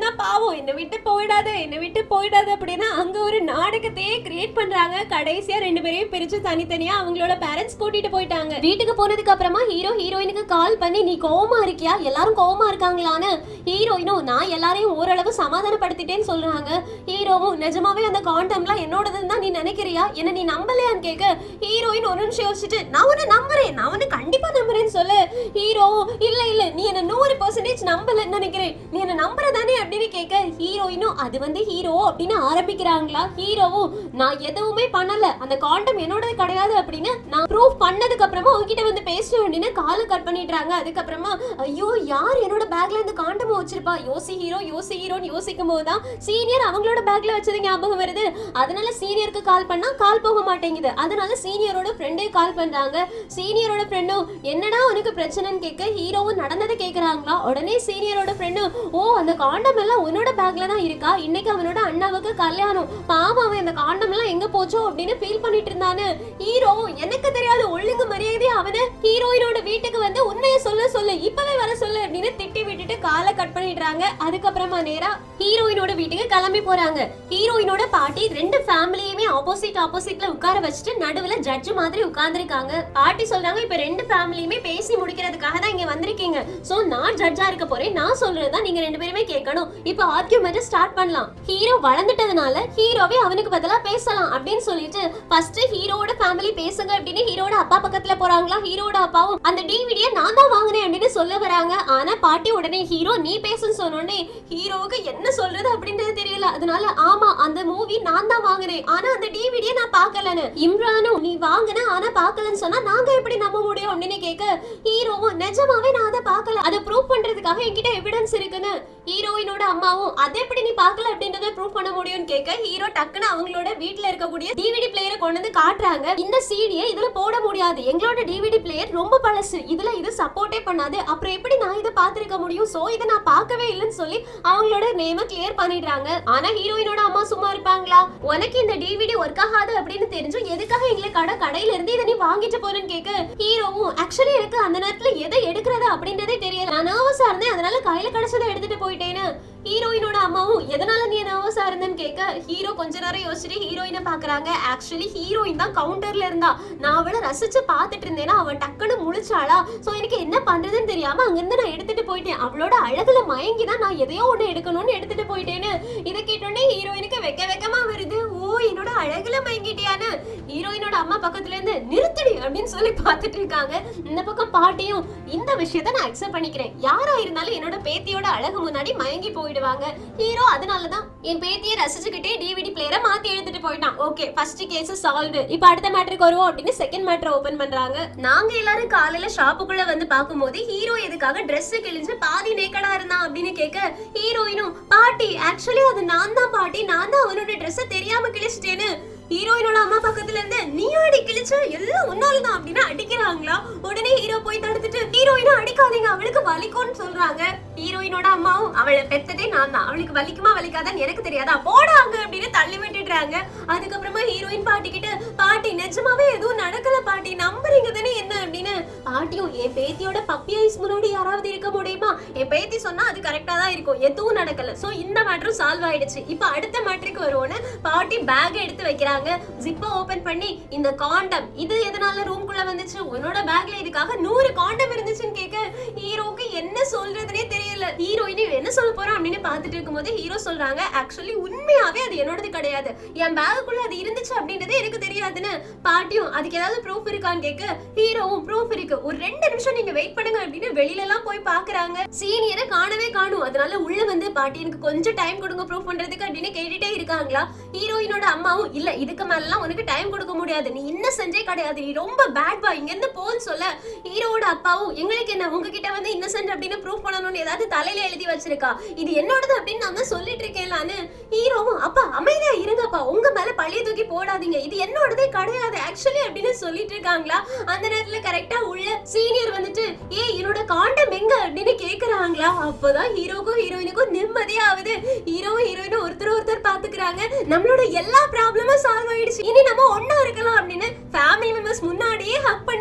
நான் பாவம் என்னை விட்டு போயிடாத என்னை விட்டு போயிடாத அப்படின்னா அங்க ஒரு நாடகத்தையே கிரியேட் பண்றாங்க கடைசியா ரெண்டு பேரையும் பிரிச்சு தனித்தனியா அவங்களோட பேரண்ட்ஸ் கூட்டிட்டு போயிட்டாங்க வீட்டுக்கு போனதுக்கு அப்புறமா ஹீரோ ஹீரோயினுக்கு கால் பண்ணி நீ கோவமா இருக்கியா எல்லாரும் கோவமா இருக்காங்களான்னு ஹீரோயினும் நான் எல்லாரையும் ஓரளவு சமாதானப்படுத்திட்டேன்னு சொல்றாங்க ஹீரோவும் நிஜமாவே அந்த காண்டம்லாம் என்னோடதுன்னு தான் நீ நினைக்கிறியா என்ன நீ நம்பலையான்னு கேட்க ஹீரோயின் ஒரு நிமிஷம் யோசிச்சுட்டு நான் உன்னை நம்புறேன் நான் உன்னை கண்டிப்பா நம்புறேன்னு சொல்லு ஹீரோவும் இல்ல இல்ல நீ என்ன நூறு பர்சன்டேஜ் நம்பலன்னு நினைக்கிறேன் நீ என்ன நம்புறதானே அப்படின்னு கேட்க ஹீரோயினும் அது வந்து ஹீரோ அப்படின்னு ஆரம்பிக்கிறாங்களா ஹீரோவும் நான் எதுவுமே பண்ணல அந்த காண்டம் என்னோடது கிடையாது அப்படின்னு நான் ப்ரூவ் பண்ணதுக்கு அப்புறமா உங்ககிட்ட வந்து பேசுறேன் அப்படின்னு காலை கட் பண்ணிடுறாங்க அதுக்கப்புறமா ஐயோ யார் என்னோட பேக்ல இந்த காண்டமா வச்சிருப்பா யோசி ஹீரோ யோசி ஹீரோன்னு யோசிக்கும் போது தான் சீனியர் அவங்களோட பேக்ல வச்சது ஞாபகம் வருது அதனால சீனியருக்கு கால் பண்ணா கால் போக மாட்டேங்குது அதனால சீனியரோட ஃப்ரெண்டே கால் பண்றாங்க சீனியரோட ஃப்ரெண்டும் என்னடா உனக்கு பிரச்சனைன்னு கேட்க ஹீரோவும் நடந்ததை கேக்குறாங்களா உடனே சீனியரோட ஃப்ரெண்டும் ஓ அந்த காண்டம் எல்லாம் உன்னோட பேக்ல தான் இருக்கா இன்னைக்கு அவனோட அண்ணாவுக்கு கல்யாணம் பாவம் அவன் அந்த காண்டம் எல்லாம் எங்க போச்சோ அப்படின்னு ஃபீல் பண்ணிட்டு இருந்தானு ஹீரோ எனக்கு தெரியாது ஒழுங்கு மரியாதையா அவனை ஹீரோயினோட வீட்டுக்கு வந்து உண்மையை சொல்ல சொல்லு இப்பவே வர சொல்லு அப்படின்னு திட்டி விட்டுட்டு காலை கட் பண்ணிடுறாங்க அதுக்கப்புறமா நேரா ஹீரோயினோட வீட்டுக்கு கிளம்பி போறாங்க ஹீரோயினோட பாட்டி ரெண்டு ஃபேமிலியுமே ஆப்போசிட் ஆப்போசிட்ல உட்கார வச்சுட்டு நடுவுல ஜட்ஜ் மாதிரி உட்கார்ந்திருக்காங்க பாட்டி சொல்றாங்க இப்ப ரெண்டு ஃபேமிலியுமே பேசி முடிக்கிறதுக்காக தான் இங்க வந்திருக்கீங்க சோ நான் ஜட்ஜா இருக்க போறேன் நான் சொல்றதுதான் நீங்க ரெண்டு பேருமே கேட்கணும் இப்ப ஆர்கியூமெண்ட் ஸ்டார்ட் பண்ணலாம் ஹீரோ வளர்ந்துட்டதுனால ஹீரோவே அவனுக்கு பதிலா பேசலாம் அப்படின்னு சொல்லிட்டு ஃபர்ஸ்ட் ஹீரோவோட ஃபேமிலி பேசுங்க அப்படின்னு ஹீரோட அப்பா பக்கத்துல போறாங்களா ஹீரோட அப்பாவும் அந்த டிவிடியை நான் தான் வாங்கினேன் அப்படின்னு சொல்ல வராங்க ஆனா பாட்டி உடனே ஹீரோ நீ பேசுன்னு சொன்னோடனே ஹீரோவுக்கு என்ன சொல்றது அப்படின்றது தெரியல அதனால ஆமா அந்த மூவி நான் தான் வாங்கினேன் ஆனா அந்த டிவிடியை நான் பார்க்கலன்னு இம்ரானும் நீ வாங்கின ஆனா பார்க்கலன்னு சொன்னா நாங்க எப்படி நம்ப முடியும் அப்படின்னு கேட்க ஹீரோவும் நிஜமாவே நான் அதை பார்க்கல அதை ப்ரூவ் பண்றதுக்காக என்கிட்ட எவிடன்ஸ் இருக்குன்னு ஹீரோயினோட அம்மாவும் அதை எப்படி நீ பார்க்கல அப்படின்றத ப்ரூவ் பண்ண முடியும்னு கேட்க ஹீரோ டக்குன்னு அவங்களோட வீட்ல இருக்கக்கூடிய டிவிடி பிளேயரை கொண்டு வந்து காட்டுறாங்க இந்த சீடியை இதுல போட முடியாது எங்களோட டிவிடி பிளேயர் ரொம்ப பழசு இதுல இது சப்போர்ட்டே பண்ணாது அப்புறம் எப்படி நான் இதை பார்த்திருக்க முடியும் சோ இதை நான் பார்க்கவே இல்லைன்னு சொல்லி அவங்களோட நேம கிளியர் பண்ணிடுறாங்க ஆனா ஹீரோயினோட அம்மா சும்மா இருப்பாங்களா உனக்கு இந்த டிவிடி ஒர்க் ஆகாது அப்படின்னு தெரிஞ்சும் எதுக்காக எங்களை கடை கடையில இருந்து இதை நீ வாங்கிட்டு போறேன்னு கேட்க ஹீரோவும் ஆக்சுவலி எனக்கு அந்த நேரத்துல எதை எடுக்கிறது அப்படின்றதே தெரியல நான் நர்வஸா இருந்தேன் அதனால கையில கிடைச்சதை எடுத்துட்டு போயிட்டேன்னு ஹீரோயினோட அம்மாவும் எதனால நீ நர்வஸா இருந்தேன்னு கேட்க ஹீரோ கொஞ்ச நேரம் யோசிச்சுட்டு ஹீரோயினை பாக்குறாங்க ஆக்சுவலி ஹீரோயின் தான் கவுண்டர்ல இருந்தா நான் அவளை ரசிச்சு பார்த்துட்டு இருந்தேன்னா அவன் டக்குன்னு முழிச்சாளா சோ எனக்கு என்ன பண்றதுன்னு தெரியாம அங்கிருந்து நான் எடுத்துட்டு போயிட்டேன் அவளோட அழகுல மயங்கி தான் நான் எதையோ ஒண்ணு எடுக்கணும்னு எடுத்துட்டு போயிட்டேன்னு இதை கேட்டோடனே ஹீரோயினுக்கு வெக்க வெக்கமா வருது ஓ என்னோட அழகுல மயங்கிட்டியான்னு ஹீரோயினோட அம்மா பக்கத்துல இருந்து நிறுத்தடி அப்படின்னு சொல்லி பார்த்துட்டு இருக்காங்க இந்த பக்கம் பாட்டியும் இந்த விஷயத்த நான் அக்செப்ட் பண்ணிக்கிறேன் யாரா இருந்தாலும் என்னோட பேத்தியோட அழகு முன்னாடி மயங்கி போயிடுவாங்க ஹீரோ அதனாலதான் என் பேத்தியை ரசிச்சுக்கிட்டே டிவிடி பிளேயரை மாத்தி எடுத்துட்டு போயிட்டான் ஓகே ஃபர்ஸ்ட் கேஸ் சால்வ் இப்போ அடுத்த மேட்டருக்கு வருவோம் அப்படின்னு செகண்ட் மேட்டர் ஓபன் பண்றாங்க நாங்க எல்லாரும் காலையில ஷாப்புக்குள்ள வந்து பார்க்கும்போது ஹீரோ எதுக்காக Dress கிழிஞ்சு பாதி நேக்கடா இருந்தான் அப்படின்னு கேட்க ஹீரோயினும் பாட்டி ஆக்சுவலி அது நான் தான் பாட்டி நான் தான் அவனோட ட்ரெஸ்ஸை தெரியாம கிழிச்சிட்டேன்னு ஹீரோயினோட அம்மா பக்கத்துல இருந்து நீ அடி கிழிச்ச எல்லாம் உன்னாலதான் அப்படின்னு அடிக்கிறாங்களா உடனே ஹீரோ போய் தடுத்துட்டு ஹீரோயினும் அடிக்காதீங்க அவளுக்கு வலிக்கும்னு சொல்றாங்க ஹீரோயினோட அம்மாவும் அவளை பெத்ததே நான் தான் அவளுக்கு வலிக்குமா வலிக்காதான்னு எனக்கு தெரியாதா போடாங்க அப்படின்னு தள்ளி விட்டுடுறாங்க அதுக்கப்புறமா ஹீரோயின் பாட்டி கிட்ட பாட்டி நிஜமாவே எதுவும் நடக்கல பாட்டி நம்புறீங்க தானே என்ன அப்படின்னு பாட்டியும் என் பேத்தியோட பப்பி ஐஸ் முன்னாடி யாராவது இருக்க முடியுமா என் பேத்தி சொன்னா அது கரெக்டா தான் இருக்கும் எதுவும் நடக்கல சோ இந்த மேட்டரும் சால்வ் ஆயிடுச்சு இப்போ அடுத்த மேட்டருக்கு வருவோன்னு பாட்டி பேக் எடுத்து வைக்கிறாங்க ஜிப்பை ஓபன் பண்ணி இந்த காண்டம் இது எதனால ரூம்குள்ள வந்துச்சு உன்னோட பேக்ல இதுக்காக நூறு காண்டம் இருந்துச்சுன்னு கேட்க ஹீரோக்கு என்ன சொல்றதுனே தெரியல ஹீரோயினி என்ன சொல்ல போறோம் அப்படின்னு பார்த்துட்டு இருக்கும்போது ஹீரோ சொல்றாங்க ஆக்சுவலி உண்மையாவே அது என்னோடது கிடையாது என் பேக்குள்ள அது இருந்துச்சு அப்படின்றதே எனக்கு தெரியாதுன்னு பாட்டியும் அதுக்கு ஏதாவது ப்ரூஃப் இருக்கான்னு கேட்க ஹீரோவும் ப்ரூஃப் இருக்கு ஒரு ரெண்டு நிமிஷம் நீங்க வெயிட் பண்ணுங்க அப்படின்னு வெளியில எல்லாம் போய் பாக்குறாங்க சீனியரை காணவே காணும் அதனால உள்ள வந்து பாட்டி எனக்கு கொஞ்சம் டைம் கொடுங்க ப்ரூஃப் பண்றதுக்கு அப்படின்னு கேட்டுட்டே இருக்காங்களா ஹீரோயினோட அம்மாவும் இல்ல இதுக்கு மேலாம் உனக்கு டைம் கொடுக்க முடியாது நீ இன்னசென்டே கிடையாது நீ ரொம்ப பேட் பாய் இங்க இருந்து போன்னு சொல்ல ஹீரோவோட அப்பாவும் எங்களுக்கு என்ன உங்ககிட்ட வந்து இன்னசென்ட் அப்படின்னு ப்ரூஃப் பண்ணணும்னு ஏதாவது தலையில எழுதி வச்சிருக்கா இது என்னோடது அப்படின்னு நான் தான் சொல்லிட்டு இருக்கேன்லான்னு ஹீரோவும் அப்பா அமைதியா இருங்கப்பா உங்க மேல பழைய தூக்கி போடாதீங்க இது என்னோடதே கிடையாது ஆக்சுவலி அப்படின்னு சொல்லிட்டு இருக்காங்களா அந்த நேரத்துல கரெக்டா உள்ள சீனியர் வந்துட்டு ஏ என்னோட காண்டம் எங்க அப்படின்னு கேக்குறாங்களா அப்போதான் ஹீரோக்கும் ஹீரோயினுக்கும் நிம்மதியாகுது ஹீரோவும் ஹீரோயினும் ஒருத்தர் ஒருத்தர் பாத்துக்கிறாங்க நம்மளோட எல்லா ப்ராப்ளமும் சால்வ் ஆயிடுச்சு இனி நம்ம ஒண்ணா இருக்கலாம் அப்படின்னு ஃபேமிலி மெம்பர்ஸ் முன்னாடியே ஹக் பண்ணிக்கிறாங்க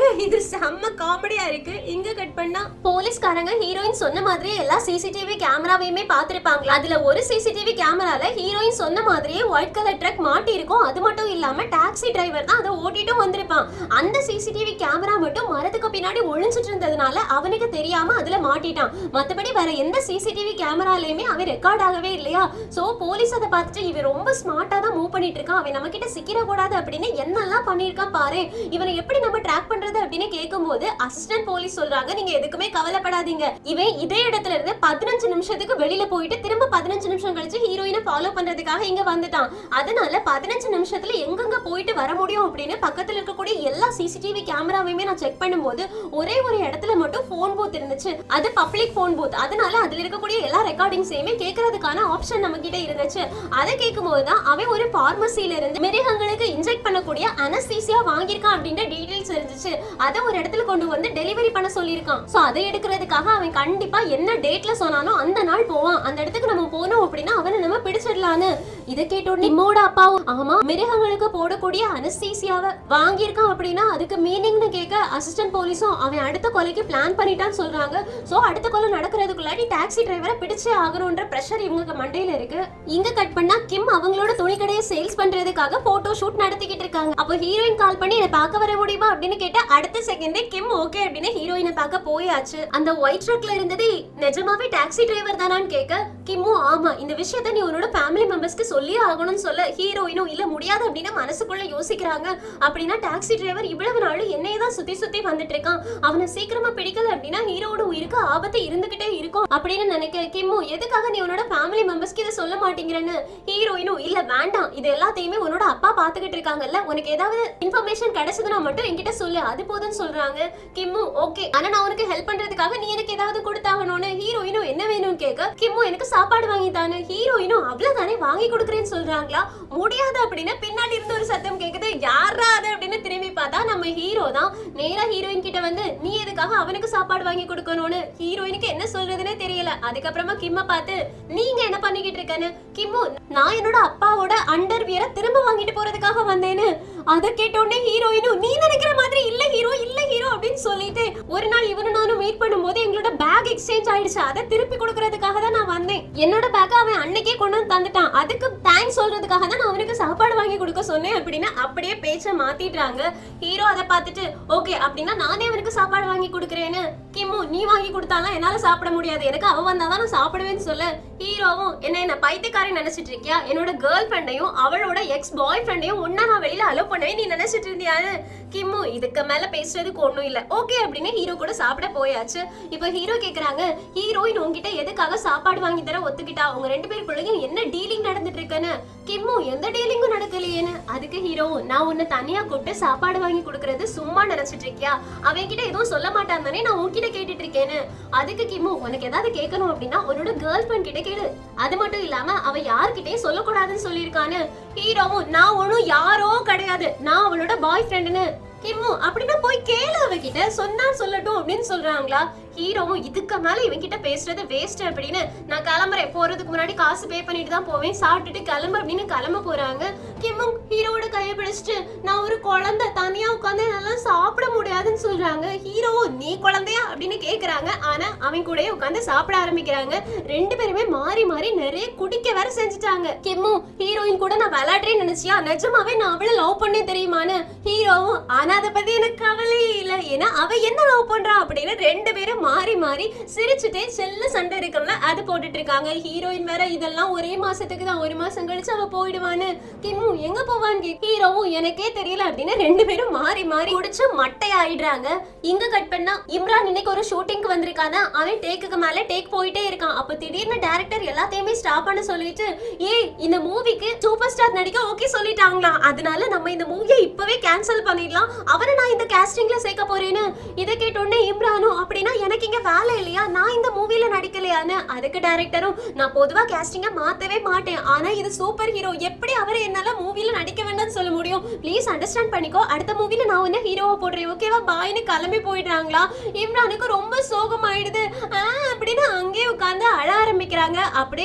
இது செம்ம காமெடியா இருக்கு இங்க கட் பண்ணா போலீஸ்காரங்க ஹீரோயின் சொன்ன மாதிரியே எல்லா சிசிடிவி கேமராவையுமே பார்த்திருப்பாங்க அதுல ஒரு சிசிடிவி கேமரால ஹீரோயின் சொன்ன மாதிரியே ஒயிட் கலர் ட்ரக் மாட்டி இருக்கும் அது மட்டும் இல்லாம டாக்ஸி டிரைவர் தான் அதை ஓட்டிட்டும் வந்திருப்பான் அந்த சிசிடிவி கேமரா மட்டும் மரத்துக்கு பின்னாடி ஒளிஞ்சிட்டு இருந்ததுனால அவனுக்கு தெரியாம அதுல மாட்டிட்டான் மத்தபடி வேற எந்த சிசிடிவி கேமராலயுமே அவன் ரெக்கார்ட் ஆகவே இல்லையா சோ போலீஸ் அதை பார்த்துட்டு இவன் ரொம்ப ஸ்மார்ட்டா தான் மூவ் பண்ணிட்டு இருக்கான் அவன் நம்ம கிட்ட சிக்கிர கூடாது அப்படின்னு என்னெல்லாம் பண்ணிருக்கான் பாரு இவனை எப்படி நம்ம ட்ராக் பண்றது அப்படின்னு கேட்கும்போது அசிஸ்டன்ட் போலீஸ் சொல்றாங்க நீங்க எதுக்குமே கவலைப்படாதீங்க இவன் இதே இடத்துல இருந்து பதினஞ்சு நிமிஷத்துக்கு வெளியில போயிட்டு திரும்ப பதினஞ்சு நிமிஷம் கழிச்சு ஹீரோயினை ஃபாலோ பண்றதுக்காக இங்க வந்துட்டான் அதனால பதினஞ்சு நிமிஷத்துல எங்கெங்க போயிட்டு வர முடியும் அப்படின்னு பக்கத்துல இருக்கக்கூடிய எல்லா சிசிடிவி கேமராவையுமே நான் செக் பண்ணும்போது ஒரே ஒரு இடத்துல மட்டும் ஃபோன் பூத் இருந்துச்சு அது பப்ளிக் ஃபோன் பூத் அதனால அதுல இருக்கக்கூடிய எல்லா ரெக்கார்டிங்ஸையுமே கேட்கறதுக்கான ஆப்ஷன் நம்ம கிட்ட இருந்துச்சு அதை கேட்கும்போது தான் அவன் ஒரு பார்மசில இருந்து மிருகங்களுக்கு இன்ஜெக்ட் பண்ணக்கூடிய அனஸ்தீசியா வாங்கியிருக்கான் அப்படின்ற டீடைல்ஸ் இருந்துச்சு அதை ஒரு இடத்துல கொண்டு வந்து டெலிவரி பண்ண சொல்லியிருக்கான் சோ அதை எடுக்கிறதுக்காக அவன் கண்டிப்பா என்ன டேட்ல சொன்னானோ அந்த நாள் போவான் அந்த இடத்துக்கு நம்ம போனோம் அப்படின்னா அவனை நம்ம பிடிச்சிடலான்னு இதை கேட்டோட நிம்மோட அப்பாவும் ஆமா மிருகங்களுக்கு போடக்கூடிய அனஸ்தீசியாவை வாங்கியிருக்கான் அப்படின்னா அதுக்கு மீனிங்னு கேட்க அசிஸ்டன்ட் போலீஸும் அவன் அடுத்த கொலைக்கு பிளான் பண்ணிட்டான்னு சொல்றாங்க சோ அடுத்த கொலை நடக்கிறதுக்குள்ளாடி டாக்ஸி டிரைவரை பிடிச்சே ஆகணும்ன்ற ப்ரெஷர் இவங்களுக்கு மண்டையில இருக்கு இங்க கட் பண்ணா கிம் அவங்களோட துணி கடையை சேல்ஸ் பண்றதுக்காக போட்டோ ஷூட் நடத்திக்கிட்டு இருக்காங்க அப்போ ஹீரோயின் கால் பண்ணி என்னை பார்க்க வர முடியுமா அப்படின்னு கேட்டா அடுத்த செகண்டே கிம் ஓகே அப்படின்னு ஹீரோயினை பார்க்க போயாச்சு அந்த ஒயிட் ட்ரக்ல இருந்தது நிஜமாவே டாக்ஸி டிரைவர் தானான்னு கேட்க கிம்மும் ஆமா இந்த விஷயத்த நீ உன்னோட ஃபேமிலி மெம்பர்ஸ்க்கு சொல்லியே ஆகணும்னு சொல்ல ஹீரோயினும் இல்ல முடியாது அப்படின்னு மனசுக்குள்ள யோசிக்கிறாங்க அப்படின்னா டாக்ஸி டிரைவர் இவ்வளவு நாள் என்னையே தான் சுத்தி சுத்தி வந்துட்டு இருக்கான் அவனை சீக்கிரமா பிடிக்கல அப்படின்னா ஹீரோட உயிருக்கு ஆபத்து இருந்துகிட்டே இருக்கும் அப்படின்னு நினைக்க கிம்மு எதுக்காக நீ உன்னோட ஃபேமிலி மெம்பர்ஸ்க்கு இதை சொல்ல மாட்டேங்கிறேன்னு ஹீரோயினும் இல்ல வேண்டாம் இது எல்லாத்தையுமே உன்னோட அப்பா பாத்துக்கிட்டு இருக்காங்கல்ல உனக்கு ஏதாவது இன்ஃபர்மேஷன் கிடைச்சதுன்னா மட்டும் என்கிட்ட சொல்லு அது போதும்னு சொல்றாங்க கிம்மு ஓகே ஆனா நான் உனக்கு ஹெல்ப் பண்றதுக்காக நீ எனக்கு ஏதாவது கொடுத்தாகணும்னு ஹீரோயினும் என்ன வேணும்னு கேட்க கிம்மு எனக்கு சாப்பாடு வாங்கி தானு ஹீரோயினும் அவ்வளவுதானே வாங்கி கொடுக்குறேன்னு சொல்றாங்களா முடியாது அப்படின்னு பின்னாடி இருந்து ஒரு சத்தம் கேக்குது யாரா அது அப்படின்னு திரும்பி பார்த்தா நம்ம ஹீரோ தான் நேரா ஹீரோயின் கிட்ட வந்து நீ எதுக்காக அவனுக்கு சாப்பாடு வாங்கி கொடுக்கணும்னு ஹீரோயினுக்கு என்ன சொல்றதுன்னே தெரியல அதுக்கப்புறமா கிம்ம பார்த்து நீங்க என்ன பண்ணிக்கிட்டு இருக்கேன்னு கிம்மு நான் என்னோட அப்பாவோட அண்டர் வியரை திரும்ப வாங்கிட்டு போறதுக்காக வந்தேன்னு அதை கேட்டோடனே ஹீரோயினும் நீ நினைக்கிற மாதிரி இல்ல ஹீரோ இல்ல ஹீரோ அப்படின்னு சொல்லிட்டு ஒரு நாள் இவனும் நானும் மீட் பண்ணும்போது எங்களோட பேக் எக்ஸ்சேஞ்ச் ஆயிடுச்சு அதை திருப்பி கொடுக்கறதுக்காக தான் நான் வந்தேன் என்னோட பேக் அவன் அன்னைக்கே கொண்டு வந்து தந்துட்டான் அதுக்கு தேங்க்ஸ் சொல்றதுக்காக தான் நான் அவனுக்கு சாப்பாடு வாங்கி கொடுக்க சொன்னேன் அப்படின்னு அப்படியே பேச்ச மாத்திடுறாங்க ஹீரோ அதை பார்த்துட்டு ஓகே அப்படின்னா நானே அவனுக்கு சாப்பாடு வாங்கி கொடுக்குறேன்னு கிம்மு நீ வாங்கி கொடுத்தாலாம் என்னால சாப்பிட முடியாது எனக்கு அவ வந்தாதான் நான் சாப்பிடுவேன்னு சொல்ல ஹீரோவும் என்ன என்ன பைத்தியக்காரி நினைச்சிட்டு இருக்கியா என்னோட கேர்ள் ஃப்ரெண்டையும் அவளோட எக்ஸ் பாய் ஃப்ரெண்டையும் ஒன்னா நான் வெளியில அலோ பண்ணவே நீ நினைச்சிட்டு இருந்தியான்னு கிம்மு இதுக்கு மேல பேசுறதுக்கு ஒண்ணும் இல்ல ஓகே அப்படின்னு ஹீரோ கூட சாப்பிட போயாச்சு இப்போ ஹீரோ கேக்குறாங்க ஹீரோயின் உங்ககிட்ட எதுக்காக சாப்பாடு வாங்கி தர ஒத்துக்கிட்டா உங்க ரெண்டு பேருக்குள்ளயும் என்ன டீலிங் நடந்துட்டு இருக்குன்னு கிம்மு எந்த டீலிங்கும் நடக்கலையேன்னு அதுக்கு ஹீரோ நான் உன்னை தனியா கூப்பிட்டு சாப்பாடு வாங்கி கொடுக்கறது சும்மா நினைச்சிட்டு இருக்கியா அவன் கிட்ட எதுவும் சொல்ல மாட்டான் தானே நான் உன்கிட்ட கேட்டுட்டு இருக்கேன்னு அதுக்கு கிம்மு உனக்கு ஏதாவது கேட்கணும் அப்படின்னா உன்னோட கேர்ள் ஃப்ரெண்ட் கிட்ட கேளு அது மட்டும் இல்லாம அவ யார்கிட்டயும் சொல்லக்கூடாதுன்னு சொல்லியிருக்கான்னு ஹீரோவும் நான் ஒன்றும் யாரோ கிடையாது நான் அவளோட பாய் ஃப்ரெண்டுன்னு கிம்மு அப்படின்னா போய் கேளு அவகிட்ட சொன்னா சொல்லட்டும் அப்படின்னு சொல்றாங்களா ஹீரோவும் இதுக்கு மேல இவன்கிட்ட பேசுறது வேஸ்ட் அப்படின்னு நான் கிளம்புறேன் போறதுக்கு முன்னாடி காசு பே பண்ணிட்டு தான் போவேன் சாப்பிட்டுட்டு கிளம்பு அப்படின்னு கிளம்ப போறாங்க கிம்மும் ஹீரோவோட கையை பிடிச்சிட்டு நான் ஒரு குழந்தை தனியா உட்காந்து நல்லா சாப்பிட முடியாதுன்னு சொல்றாங்க ஹீரோவும் நீ குழந்தையா அப்படின்னு கேக்குறாங்க ஆனா அவன் கூடயே உட்காந்து சாப்பிட ஆரம்பிக்கிறாங்க ரெண்டு பேருமே மாறி மாறி நிறைய குடிக்க வேற செஞ்சுட்டாங்க கிம்மும் ஹீரோயின் கூட நான் விளையாடுறேன்னு நினைச்சியா நிஜமாவே நான் அவளை லவ் பண்ணேன் தெரியுமான்னு ஹீரோவும் ஆனா அதை பத்தி எனக்கு கவலையே இல்ல ஏன்னா அவ என்ன லவ் பண்றா அப்படின்னு ரெண்டு பேரும் மாறி மாறி சிரிச்சுட்டே செல்ல சண்டை இருக்கும்ல அது போட்டுட்டு இருக்காங்க ஹீரோயின் வேற இதெல்லாம் ஒரே மாசத்துக்கு தான் ஒரு மாசம் கழிச்சு அவ போயிடுவான்னு கிம்மு எங்க போவான்னு கேட்க ஹீரோவும் எனக்கே தெரியல அப்படின்னு ரெண்டு பேரும் மாறி மாறி குடிச்சு மட்டை ஆயிடுறாங்க இங்க கட் பண்ணா இம்ரான் இன்னைக்கு ஒரு ஷூட்டிங்க்கு வந்திருக்கானா அவன் டேக்குக்கு மேல டேக் போயிட்டே இருக்கான் அப்ப திடீர்னு டேரக்டர் எல்லாத்தையுமே ஸ்டாப் பண்ண சொல்லிட்டு ஏய் இந்த மூவிக்கு சூப்பர் ஸ்டார் நடிக்க ஓகே சொல்லிட்டாங்களா அதனால நம்ம இந்த மூவியை இப்பவே கேன்சல் பண்ணிடலாம் அவரை நான் இந்த கேஸ்டிங்ல சேர்க்க போறேன்னு இதை கேட்டோடனே இம்ரானும் அப்படின்னா எனக்கு இங்க வேலை இல்லையா நான் இந்த மூவில நடிக்கலையான்னு அதுக்கு டைரக்டரும் நான் பொதுவா கேஸ்டிங்க மாத்தவே மாட்டேன் ஆனா இது சூப்பர் ஹீரோ எப்படி அவரை என்னால மூவில நடிக்க வேண்டாம்னு சொல்ல முடியும் ப்ளீஸ் அண்டர்ஸ்டாண்ட் பண்ணிக்கோ அடுத்த மூவில நான் உன்ன ஹீரோவை போடுறேன் ஓகேவா பாய்னு கிளம்பி போயிடுறாங்களா இம்ரானுக்கு ரொம்ப சோகம் ஆயிடுது ஆ அப்படின்னு அங்கேயே உட்காந்து அழ ஆரம்பிக்கிறாங்க அப்படியே நிமிந்து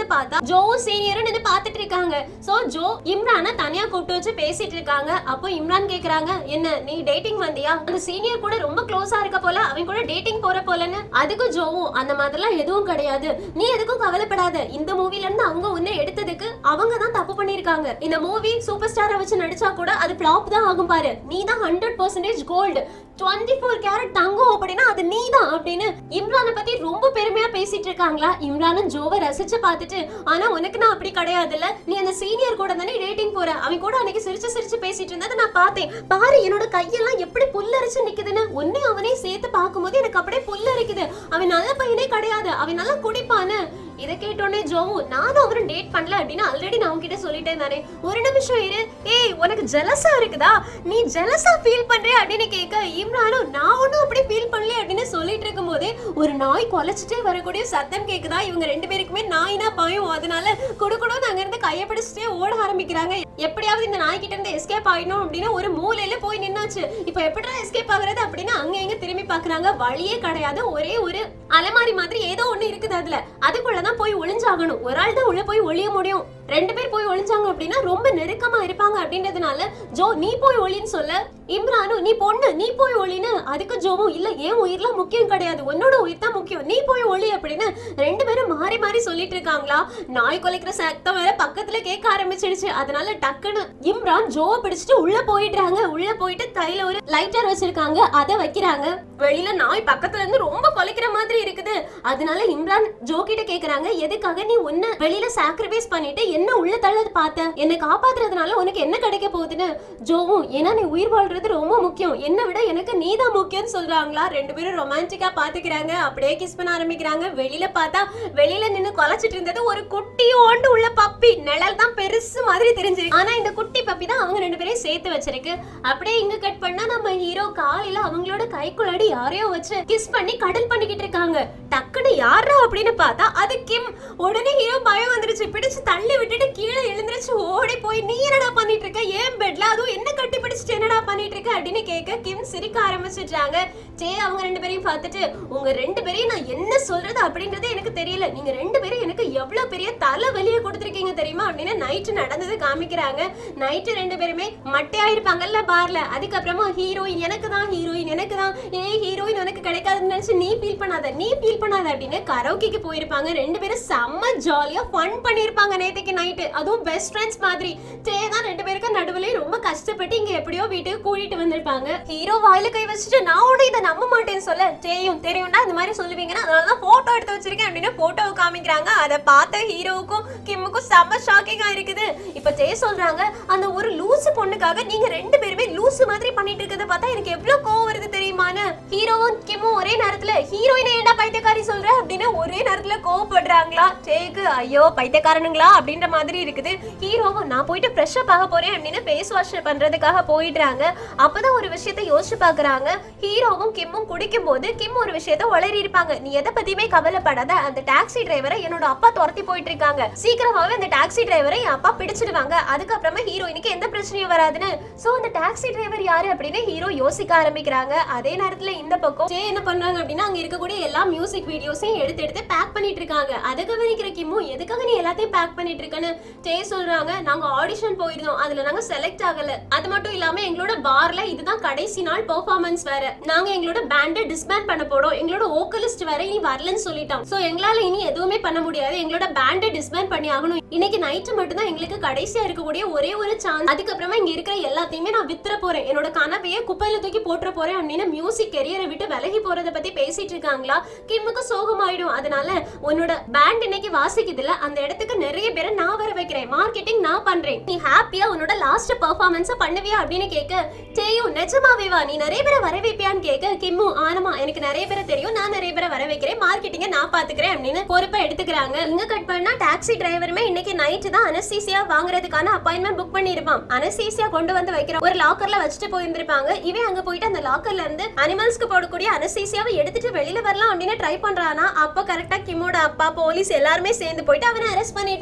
பார்த்தா ஜோவும் சீனியரும் நின்று பார்த்துட்டு இருக்காங்க சோ ஜோ இம்ரான தனியா கூப்பிட்டு வச்சு பேசிட்டு இருக்காங்க அப்போ இம்ரான் கேக்குறாங்க என்ன நீ டேட்டிங் வந்தியா அந்த சீனியர் கூட ரொம்ப க்ளோஸா இருக்க போல அவன் கூட டேட்டிங் போற போலன்னு அதுக்கு ஜோவும் அந்த மாதிரிலாம் எதுவும் கிடையாது நீ எதுக்கும் கவலைப்படாத இந்த மூவில இருந்து அவங்க உன்னை எடுத்ததுக்கு அவங்க தான் தப்பு பண்ணிருக்காங்க இந்த மூவி சூப்பர் ஸ்டாரை வச்சு நடிச்சா கூட அது ஃபிளாப் தான் ஆகும் பாரு நீ தான் hundred percentage gold twenty four carat தங்கம் அப்படின்னா அது நீ தான் அப்படின்னு இம்ரானை பத்தி ரொம்ப பெருமையா பேசிட்டு இருக்காங்களா இம்ரானும் ஜோவை ரசிச்சு பார்த்துட்டு ஆனா உனக்கு நான் அப்படி கிடையாதுல்ல நீ அந்த சீனியர் கூட தானே டேட்டிங் போற அவன் கூட அன்னைக்கு சிரிச்சு சிரிச்சு பேசிட்டு இருந்ததை நான் பார்த்தேன் பாரு என்னோட கையெல்லாம் எப்படி புல்லரிச்சு நிக்குதுன்னு உன்னை அவனே சேர்த்து பார்க்கும்போது எனக்கு அப்படியே புல்லரிக்குது அவன் நல்ல பையனே கிடையாது அவன் நல்லா குடிப்பான்னு இதை கேட்டோடனே ஜோவும் நானும் அவரும் டேட் பண்ணல அப்படின்னு ஆல்ரெடி நான் உன்கிட்ட சொல்லிட்டேன் தானே ஒரு நிமிஷம் இரு ஏய் உனக்கு ஜெலஸா இருக்குதா நீ ஜெலஸா ஃபீல் பண்றே அப்படின்னு கேட்க இம்ரானும் நான் ஒன்றும் அப்படி ஃபீல் பண்ணல அப்படின்னு சொல்லிட்டு இருக்கும்போதே ஒரு நாய் குலைச்சிட்டே வரக்கூடிய சத்தம் கேக்குதா இவங்க ரெண்டு பேருக்குமே நாய்னா பயம் அதனால குடுக்குடும் அங்க இருந்து கையை பிடிச்சிட்டே ஓட ஆரம்பிக்கிறாங்க எப்படியாவது இந்த நாய் கிட்ட இருந்து எஸ்கேப் ஆயிடணும் அப்படின்னு ஒரு மூலையில போய் நின்னாச்சு இப்போ எப்படிடா எஸ்கேப் ஆகுறது அப்படின்னு அங்க எங்க திரும்பி பாக்குறாங்க வழியே கிடையாது ஒரே ஒரு அலமாரி மாதிரி ஏதோ ஒண்ணு இருக்குது அதுல அதுக்குள்ளதான் போய் ஒளிஞ்சாகணும் ஒரு ஆள் தான் உள்ள போய் ஒளிய முடியும் ரெண்டு பேர் போய் ஒளிஞ்சாங்க அப்படின்னா ரொம்ப நெருக்கமா இருப்பாங்க அப்படின்றதுனால ஜோ நீ போய் ஒளின்னு சொல்ல இம்ரானும் நீ பொண்ணு நீ போய் ஒளின்னு அதுக்கு ஜோவும் இல்ல ஏன் உயிர்லாம் முக்கியம் கிடையாது உன்னோட உயிர் தான் முக்கியம் நீ போய் ஒளி அப்படின்னு ரெண்டு பேரும் மாறி மாறி சொல்லிட்டு இருக்காங்களா நாய் கொலைக்கிற சத்தம் வேற பக்கத்துல கேட்க ஆரம்பிச்சிடுச்சு அதனால டக்குன்னு இம்ரான் ஜோவை பிடிச்சிட்டு உள்ள போயிடுறாங்க உள்ள போயிட்டு கையில ஒரு லைட்டர் வச்சிருக்காங்க அதை வைக்கிறாங்க வெளியில நாய் பக்கத்துல இருந்து ரொம்ப கொலைக்கிற மாதிரி இருக்குது அதனால இம்ரான் ஜோ கிட்ட கேக்குறாங்க எதுக்காக நீ உன்னை வெளியில சாக்ரிஃபைஸ் பண்ணிட்டு என்ன உள்ள தள்ளது பார்த்த என்னை காப்பாத்துறதுனால உனக்கு என்ன கிடைக்க போகுதுன்னு ஜோவும் ஏன்னா நீ உயிர் வாழ்றது ரொம்ப முக்கியம் என்னை விட எனக்கு நீ தான் முக்கியம்னு சொல்றாங்களா ரெண்டு பேரும் ரொமான்டிக்கா பாத்துக்கிறாங்க அப்படியே கிஸ் பண்ண ஆரம்பிக்கிறாங்க வெளியில பார்த்தா வெளியில நின்னு கொலைச்சிட்டு இருந்தது ஒரு குட்டியோண்டு உள்ள பப்பி நிழல் தான் பெருசு மாதிரி தெரிஞ்சிருக்கு ஆனா இந்த குட்டி பப்பி தான் அவங்க ரெண்டு பேரையும் சேர்த்து வச்சிருக்கு அப்படியே இங்க கட் பண்ணா நம்ம ஹீரோ காலையில அவங்களோட கைக்குள்ளாடி யாரையோ வச்சு கிஸ் பண்ணி கடல் பண்ணிக்கிட்டு இருக்காங்க டக்குன்னு யாரா அப்படின்னு பார்த்தா அது கிம் உடனே ஹீரோ பயம் வந்துருச்சு பிடிச்சு தள்ளி விட்டுட்டு கீழே எழுந்திருச்சு ஓடி போய் நீ என்னடா பண்ணிட்டு இருக்க ஏன் பெட்ல அதுவும் என்ன கட்டி பிடிச்சிட்டு என்னடா பண்ணிட்டு இருக்க அப்படின்னு கேட்க கிம் சிரிக்க ஆரம்பிச்சிட்டாங்க சே அவங்க ரெண்டு பேரையும் பார்த்துட்டு உங்க ரெண்டு பேரையும் நான் என்ன சொல்றது அப்படின்றது எனக்கு தெரியல நீங்க ரெண்டு பேரும் எனக்கு எவ்வளவு பெரிய தலை வலியை கொடுத்துருக்கீங்க தெரியுமா அப்படின்னு நைட்டு நடந்தது காமிக்கிறாங்க நைட்டு ரெண்டு பேருமே மட்டையா இருப்பாங்கல்ல பார்ல அதுக்கப்புறமா ஹீரோயின் எனக்கு தான் ஹீரோயின் எனக்கு தான் ஏய் ஹீரோயின் உனக்கு கிடைக்காதுன்னு நினைச்சு நீ ஃபீல் பண்ணாத நீ ஃபீல் பண்ணாத அப்படின்னு கரோக்கிக்கு போயிருப்பாங்க ரெண்டு பேரும் செம்ம ஜாலியா ஃபன் பண்ணியிருப்பாங்க நேற்றுக்கு நைட்டு அதுவும் பெஸ்ட் ஃப்ரெண்ட்ஸ் மாதிரி டே தான் ரெண்டு பேருக்கும் நடுவுலயே ரொம்ப கஷ்டப்பட்டு இங்க எப்படியோ வீட்டுக்கு கூட்டிட்டு வந்திருப்பாங்க ஹீரோ வாயில கை வச்சுட்டு நான் ஒன்றும் இதை நம்ப மாட்டேன்னு சொல்ல தெரியும் தெரியும்டா இந்த மாதிரி சொல்லுவீங்கன்னா அதனால தான் போட்டோ எடுத்து வச்சிருக்கேன் அப்படின்னு போட்டோவை காமிக்கிறாங்க அதை பார்த்த ஹீரோவுக்கும் கிம்முக்கும் செம்ம ஷாக்கிங்கா இருக்குது இப்ப ஜெய சொல்றாங்க அந்த ஒரு லூசு பொண்ணுக்காக நீங்க ரெண்டு பேருமே லூசு மாதிரி பண்ணிட்டு இருக்கிறத பார்த்தா எனக்கு எவ்வளவு கோவம் வருது தெரியுமான்னு ஹீரோவும் கிம்மும் ஒரே நேரத்துல ஹீரோயினை ஏன்டா பைத்தியக்காரி சொல்ற அப்படின்னு ஒரே நேரத்துல கோவப்படுறாங்களா ஜெயக்கு ஐயோ பைத்தியக்காரனுங்களா அப்படின்ற மாதிரி இருக்குது ஹீரோவும் நான் போயிட்டு ஃப்ரெஷ் அப் ஆக போறேன் அப்படின்னு ஃபேஸ் வாஷ் பண்றதுக்காக போயிடுறாங்க அப்பதான் ஒரு விஷயத்த யோசிச்சு பாக்குறாங்க ஹீரோவும் கிம்மும் குடிக்கும் போது கிம் ஒரு விஷயத்த உளறி இருப்பாங்க நீ எதை பத்தியுமே கவலைப்படாத அந்த டாக்ஸி டிரைவரை என்னோட அப்பா துரத்தி போயிட்டு இருக்காங்க சீக்கிரமாவே அந்த டாக்ஸி டிரைவரை என் அப்பா பிடிச்சிடுவாங்க அதுக்கப்புறமா ஹீரோயினுக்கு எந்த பிரச்சனையும் வராதுன்னு சோ அந்த டாக்ஸி டிரைவர் யாரு அப்படின்னு ஹீரோ யோசிக்க ஆரம்பிக்கிறாங்க அதே நேரத்துல இந்த பக்கம் ஜே என்ன பண்றாங்க அப்படின்னா அங்க இருக்கக்கூடிய எல்லா மியூசிக் வீடியோஸையும் எடுத்து எடுத்து பேக் பண்ணிட்டு இருக்காங்க அதை கவனிக்கிற கிம்மும் எதுக்காக நீ எல்லாத்தையும் பேக் பண்ணிட்டு இருக்கன்னு ஜே சொல்றாங்க நாங்க ஆடிஷன் போயிருந்தோம் அதுல நாங்க செலக்ட் ஆகல அது மட்டும் இல்லாம எங்களோட பார்ல இதுதான் கடைசி நாள் பெர்ஃபார்மன்ஸ் வேற நாங்க எங்களோட பேண்டை டிஸ்பேண்ட் பண்ண போறோம் எங்களோட வோக்கலிஸ்ட் வேற இனி வரலன்னு சொல்லிட்டோம் சோ எங்களால இனி எதுவுமே பண்ண முடியாது எங்களோட பேண்டை டிஸ்பேண்ட் பண்ணி ஆகணும் இன்னைக்கு நைட்டு மட்டும் தான் எங்களுக்கு கடைசியா இருக்கக்கூடிய ஒரே ஒரு சான்ஸ் அதுக்கப்புறமா இங்க இருக்கிற எல்லாத்தையுமே நான் வித்துற போறேன் என்னோட கனவையே குப்பையில தூக்கி போட்டுற போறேன் அப்படின்னு மியூசிக் கெரியரை விட்டு விலகி போறத பத்தி பேசிட்டு இருக்காங்களா கிம்முக்கு சோகமாயிடும் அதனால உன்னோட பேண்ட் இன்னைக்கு வாசிக்குதுல அந்த இடத்துக்கு நிறைய பேரை நான் வர வைக்கிறேன் மார்க்கெட்டிங் நான் பண்றேன் நீ ஹாப்பியா உன்னோட லாஸ்ட் பெர்ஃபார்மன்ஸ் பண்ணுவியா அப்படின்னு கேட்க டேயும் நிஜமாவே வா நீ நிறைய பேரை வர வைப்பியான்னு கேட்க கிம்மு ஆனமா எனக்கு நிறைய பேரை தெரியும் நான் நிறைய பேரை வர வைக்கிறேன் மார்க்கெட்டிங்க நான் பாத்துக்கிறேன் அப்படின்னு பொறுப்பை எடுத்துக்கிறாங்க இங்க கட் பண்ணா டாக்ஸி டிரைவருமே இன்னைக்கு நைட்டு தான் அனஸ்தீசியா வாங்குறதுக்கான அப்பாயின்மெண்ட் புக் பண்ணிருப்பான் அனஸ்தீசியா கொண்டு வந்து வைக்கிற ஒரு லாக்கர்ல வச்சுட்டு போயிருந்திருப்பாங்க இவன் அங்க போயிட்டு அந்த லாக்கர்ல இருந்து அனிமல்ஸ்க்கு போடக்கூடிய அனஸ்தீசியாவை எடுத்துட்டு வெளியில வரலாம் அப்படின்னு ட்ரை பண்றானா அப்ப கரெக்டா கிம்மோட அப்பா போலீஸ் எல்லாருமே சேர்ந்து போயிட்டு அவனை அரெஸ்ட் பண்ணிடுறாங்க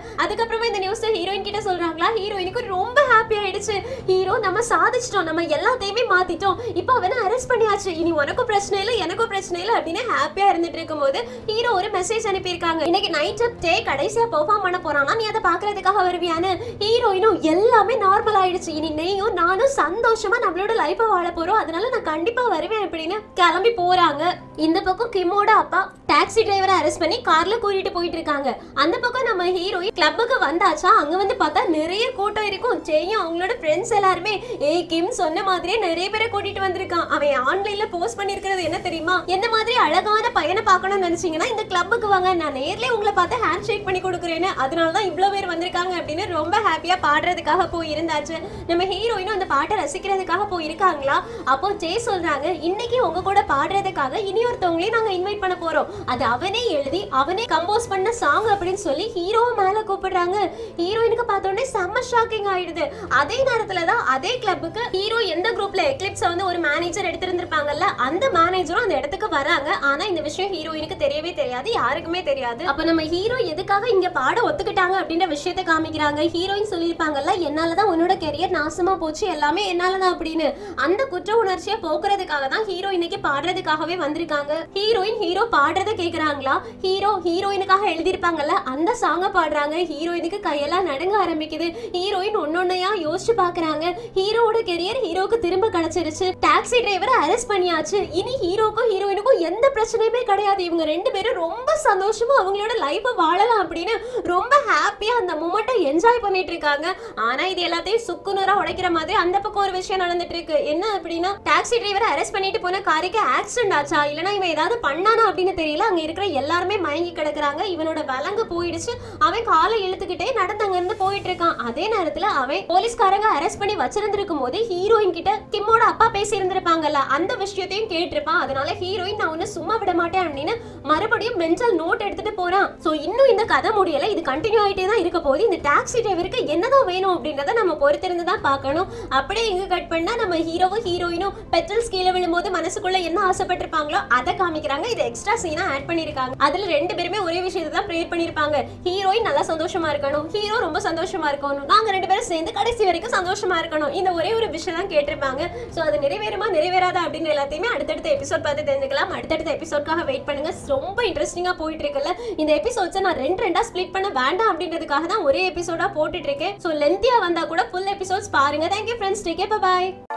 அதுக்கப்புறமா இந்த நியூஸ் ஹீரோயின் கிட்ட சொல்றாங்களா ஹீரோயினுக்கு ரொம்ப ஹாப்பி ஆயிடுச்சு ஹீரோ நம்ம சாதிச்சிட்டோம் நம்ம எல்லாத்தையுமே மாத்திட்டோம் இப்போ அவனை அரெஸ்ட் பண்ணியாச்சு இனி உனக்கும் பிரச்சனை இல்லை எனக்கும் பிரச்சனை இல்லை அப்படின்னு ஹாப்பியா இருந்துட்டு இருக்கும்போது ஹீரோ ஒரு மெசேஜ் அனுப்பியிருக்காங்க இன்னைக்கு நைட் டே கடைசியா பெர்ஃபார்ம் பண்ண போறானா நீ அதை பாக்குறதுக்காக வருவியான்னு ஹீரோயினும் எல்லாமே நார்மல் ஆயிடுச்சு இனி நீயும் நானும் சந்தோஷமா நம்மளோட லைஃபை வாழ போறோம் அதனால நான் கண்டிப்பா வருவேன் அப்படின்னு கிளம்பி போறாங்க இந்த பக்கம் கிம்மோட அப்பா டாக்ஸி டிரைவரை அரெஸ்ட் பண்ணி கார்ல கூட்டிட்டு போயிட்டு இருக்காங்க அந்த பக்கம் நம்ம ஹீரோயின் கிளப்புக்கு வந்தாச்சா அங்க வந்து பார்த்தா நிறைய கூட்டம் இருக்கும் செய்யும் அவங்களோட ஃப்ரெண்ட்ஸ் எல்லாருமே ஏய் கிம் சொன்ன மாதிரியே நிறைய பேரை கூட்டிட்டு வந்திருக்கான் அவன் ஆன்லைன்ல போஸ்ட் பண்ணிருக்கிறது என்ன தெரியுமா என்ன மாதிரி அழகான பையனை பார்க்கணும்னு நினைச்சீங்கன்னா இந்த கிளப்புக்கு வாங்க நான் நேர்லயே உங்களை பார்த்து ஹேண்ட் ஷேக் பண்ணி கொடுக்குறேன்னு அதனால தான் இவ்வளோ பேர் வந்திருக்காங்க அப்படின்னு ரொம்ப ஹாப்பியா பாடுறதுக்காக போய் இருந்தாச்சு நம்ம ஹீரோயினும் அந்த பாட்டை ரசிக்கிறதுக்காக போய் இருக்காங்களா அப்போ ஜே சொல்றாங்க இன்னைக்கு உங்க கூட பாடுறதுக்காக இனி ஒருத்தவங்களையும் நாங்க இன்வைட் பண்ண போறோம் அது அவனே எழுதி அவனே கம்போஸ் பண்ண சாங் அப்படின்னு சொல்லி ஹீரோவை மேல கூப்பிடுறாங்க ஹீரோயினுக்கு பார்த்தோன்னே செம்ம ஷாக்கிங் ஆயிடுது அதே நேரத்துல தான் அதே கிளப்புக்கு ஹீரோ எந்த குரூப்ல எக்லிப்ஸ் வந்து ஒரு மேனேஜர் எடுத்திருந்திருப்பாங்கல்ல அந்த மேனேஜரும் அந்த இடத்துக்கு வராங்க ஆனா இந்த விஷயம் ஹீரோயினுக்கு தெரியவே தெரியாது யாருக்குமே தெரியாது அப்ப நம்ம ஹீரோ எதுக்காக இங்க பாட ஒத்துக்கிட்டாங்க அப்படின்ற விஷயத்த காமிக்கிறாங்க ஹீரோயின் சொல்லியிருப்பாங்கல்ல என்னாலதான் உன்னோட கெரியர் நாசமா போச்சு எல்லாமே என்னாலதான் அப்படின்னு அந்த குற்ற உணர்ச்சியை போக்குறதுக்காக தான் ஹீரோ இன்னைக்கு பாடுறதுக்காகவே வந்திருக்காங்க ஹீரோயின் ஹீரோ பாடுறத கேக்குறாங்களா ஹீரோ ஹீரோயினுக்காக எழுதியிருப்பாங்கல்ல அந்த சாங்க பாடுறாங்க ஹீரோயினுக்கு கையெல்லாம் நடுங்க ஆரம்பிக்குது ஹீரோயின் ஒன்னொன்னையா யோசிச்சு பாக்குறாங்க ஹீரோவோட கெரியர் ஹீரோக்கு திரும்ப கிடைச்சிருச்சு டாக்ஸி டிரைவரை அரெஸ்ட் பண்ணியாச்சு இனி ஹீரோக்கும் ஹீரோயினுக்கும் எந்த பிரச்சனையுமே கிடையாது இவங்க ரெண்டு பேரும் ரொம்ப சந்தோஷமா அவங்களோட லைஃபை வாழலாம் அப்படின்னு ரொம்ப ஹாப்பியா அந்த மூமெண்ட்டை என்ஜாய் பண்ணிட்டு இருக்காங்க ஆனா இது எல்லாத்தையும் சுக்குநூறா உடைக்கிற மாதிரி அந்த பக்கம் ஒரு விஷயம் நடந்துட்டு இருக்கு என்ன அப்படின்னா டாக்ஸி டிரைவரை அரெஸ்ட் பண்ணிட்டு போன காருக்கு ஆக்சிடென்ட் ஆச்சா இல்லனா இவன் ஏதாவது பண்ணானா அப்படின்னு தெரியல அங்க இருக்கிற எல்லாருமே மயங்கி கிடக்குறாங்க இவனோட வலங்கு போயிடுச்சு அவன் காலை இழுத்துக்கிட்டே நடந்து அங்க இருந்து போயிட்டு இருக்கான் அதே நேரத்துல அவன் போலீஸ்காரங்க அரெஸ்ட் பண்ணி வச்சிருந்திருக்கும் போது ஹீரோயின் கிட்ட கிம்மோட அப்பா பேசி இருந்திருப்பாங்கல்ல அந்த விஷயத்தையும் கேட்டிருப்பான் அதனால ஹீரோயின் நான் உன்னை சும்மா விட மாட்டேன் அப்படின்னு மறுபடியும் மென்டல் நோட் எடுத்துட்டு போறான் சோ இன்னும் இந்த கதை முடியல இது கண்டினியூ ஆயிட்டே தான் இருக்க போகுது இந்த டாக்ஸி டிரைவருக்கு என்னதான் வேணும் அப்படின்றத நம்ம பொறுத்திருந்து தான் பார்க்கணும் அப்படியே இங்க கட் பண்ணா நம்ம ஹீரோவும் ஹீரோயினும் பெட்ரோல் கீழே விழும்போது மனசுக்குள்ள என்ன ஆசைப்பட்டிருப்பாங்களோ அதை காமிக்கிறாங்க இது எக்ஸ்ட்ரா சீனா ஆட் பண்ணிருக்காங்க அதுல ரெண்டு பேருமே ஒரே விஷயத்தை தான் ப்ரேயர் பண்ணிருப்பாங்க ஹீரோயின் நல்லா சந்தோஷமா இருக்கணும் ஹீரோ ரொம்ப சந்தோஷமா இருக்கணும் நாங்க ரெண்டு பேரும் சேர்ந்து கடைசி வரைக்கும் சந்தோஷமா இருக்கணும் இந்த ஒரே ஒரு விஷயம் தான் கேட்டிருப்பாங்க சோ அது நிறைவேறுமா நிறைவேறாதா அப்படின்னு எல்லாத்தையுமே அடுத்தடுத்த எபிசோட் பார்த்து தெரிஞ்சுக்கலாம் அடுத்தடுத்த எபிசோட்காக வெயிட் பண்ணுங்க ரொம்ப இன்ட்ரெஸ்டிங்கா போயிட்டு இருக்குல்ல இந்த எபிசோட்ஸை நான் ரெண்டு ரெண்டா ஸ்ப்ளிட் பண்ண வேண்டாம் அப்படின்றதுக்காக தான் ஒரே எபிசோடா போட்டுட்டு இருக்கேன் சோ லென்த்தியா வந்தா கூட ஃபுல் எபிசோட்ஸ் பாருங்க தேங்க்யூ ஃப்ரெண்ட்ஸ் டேக் பாய்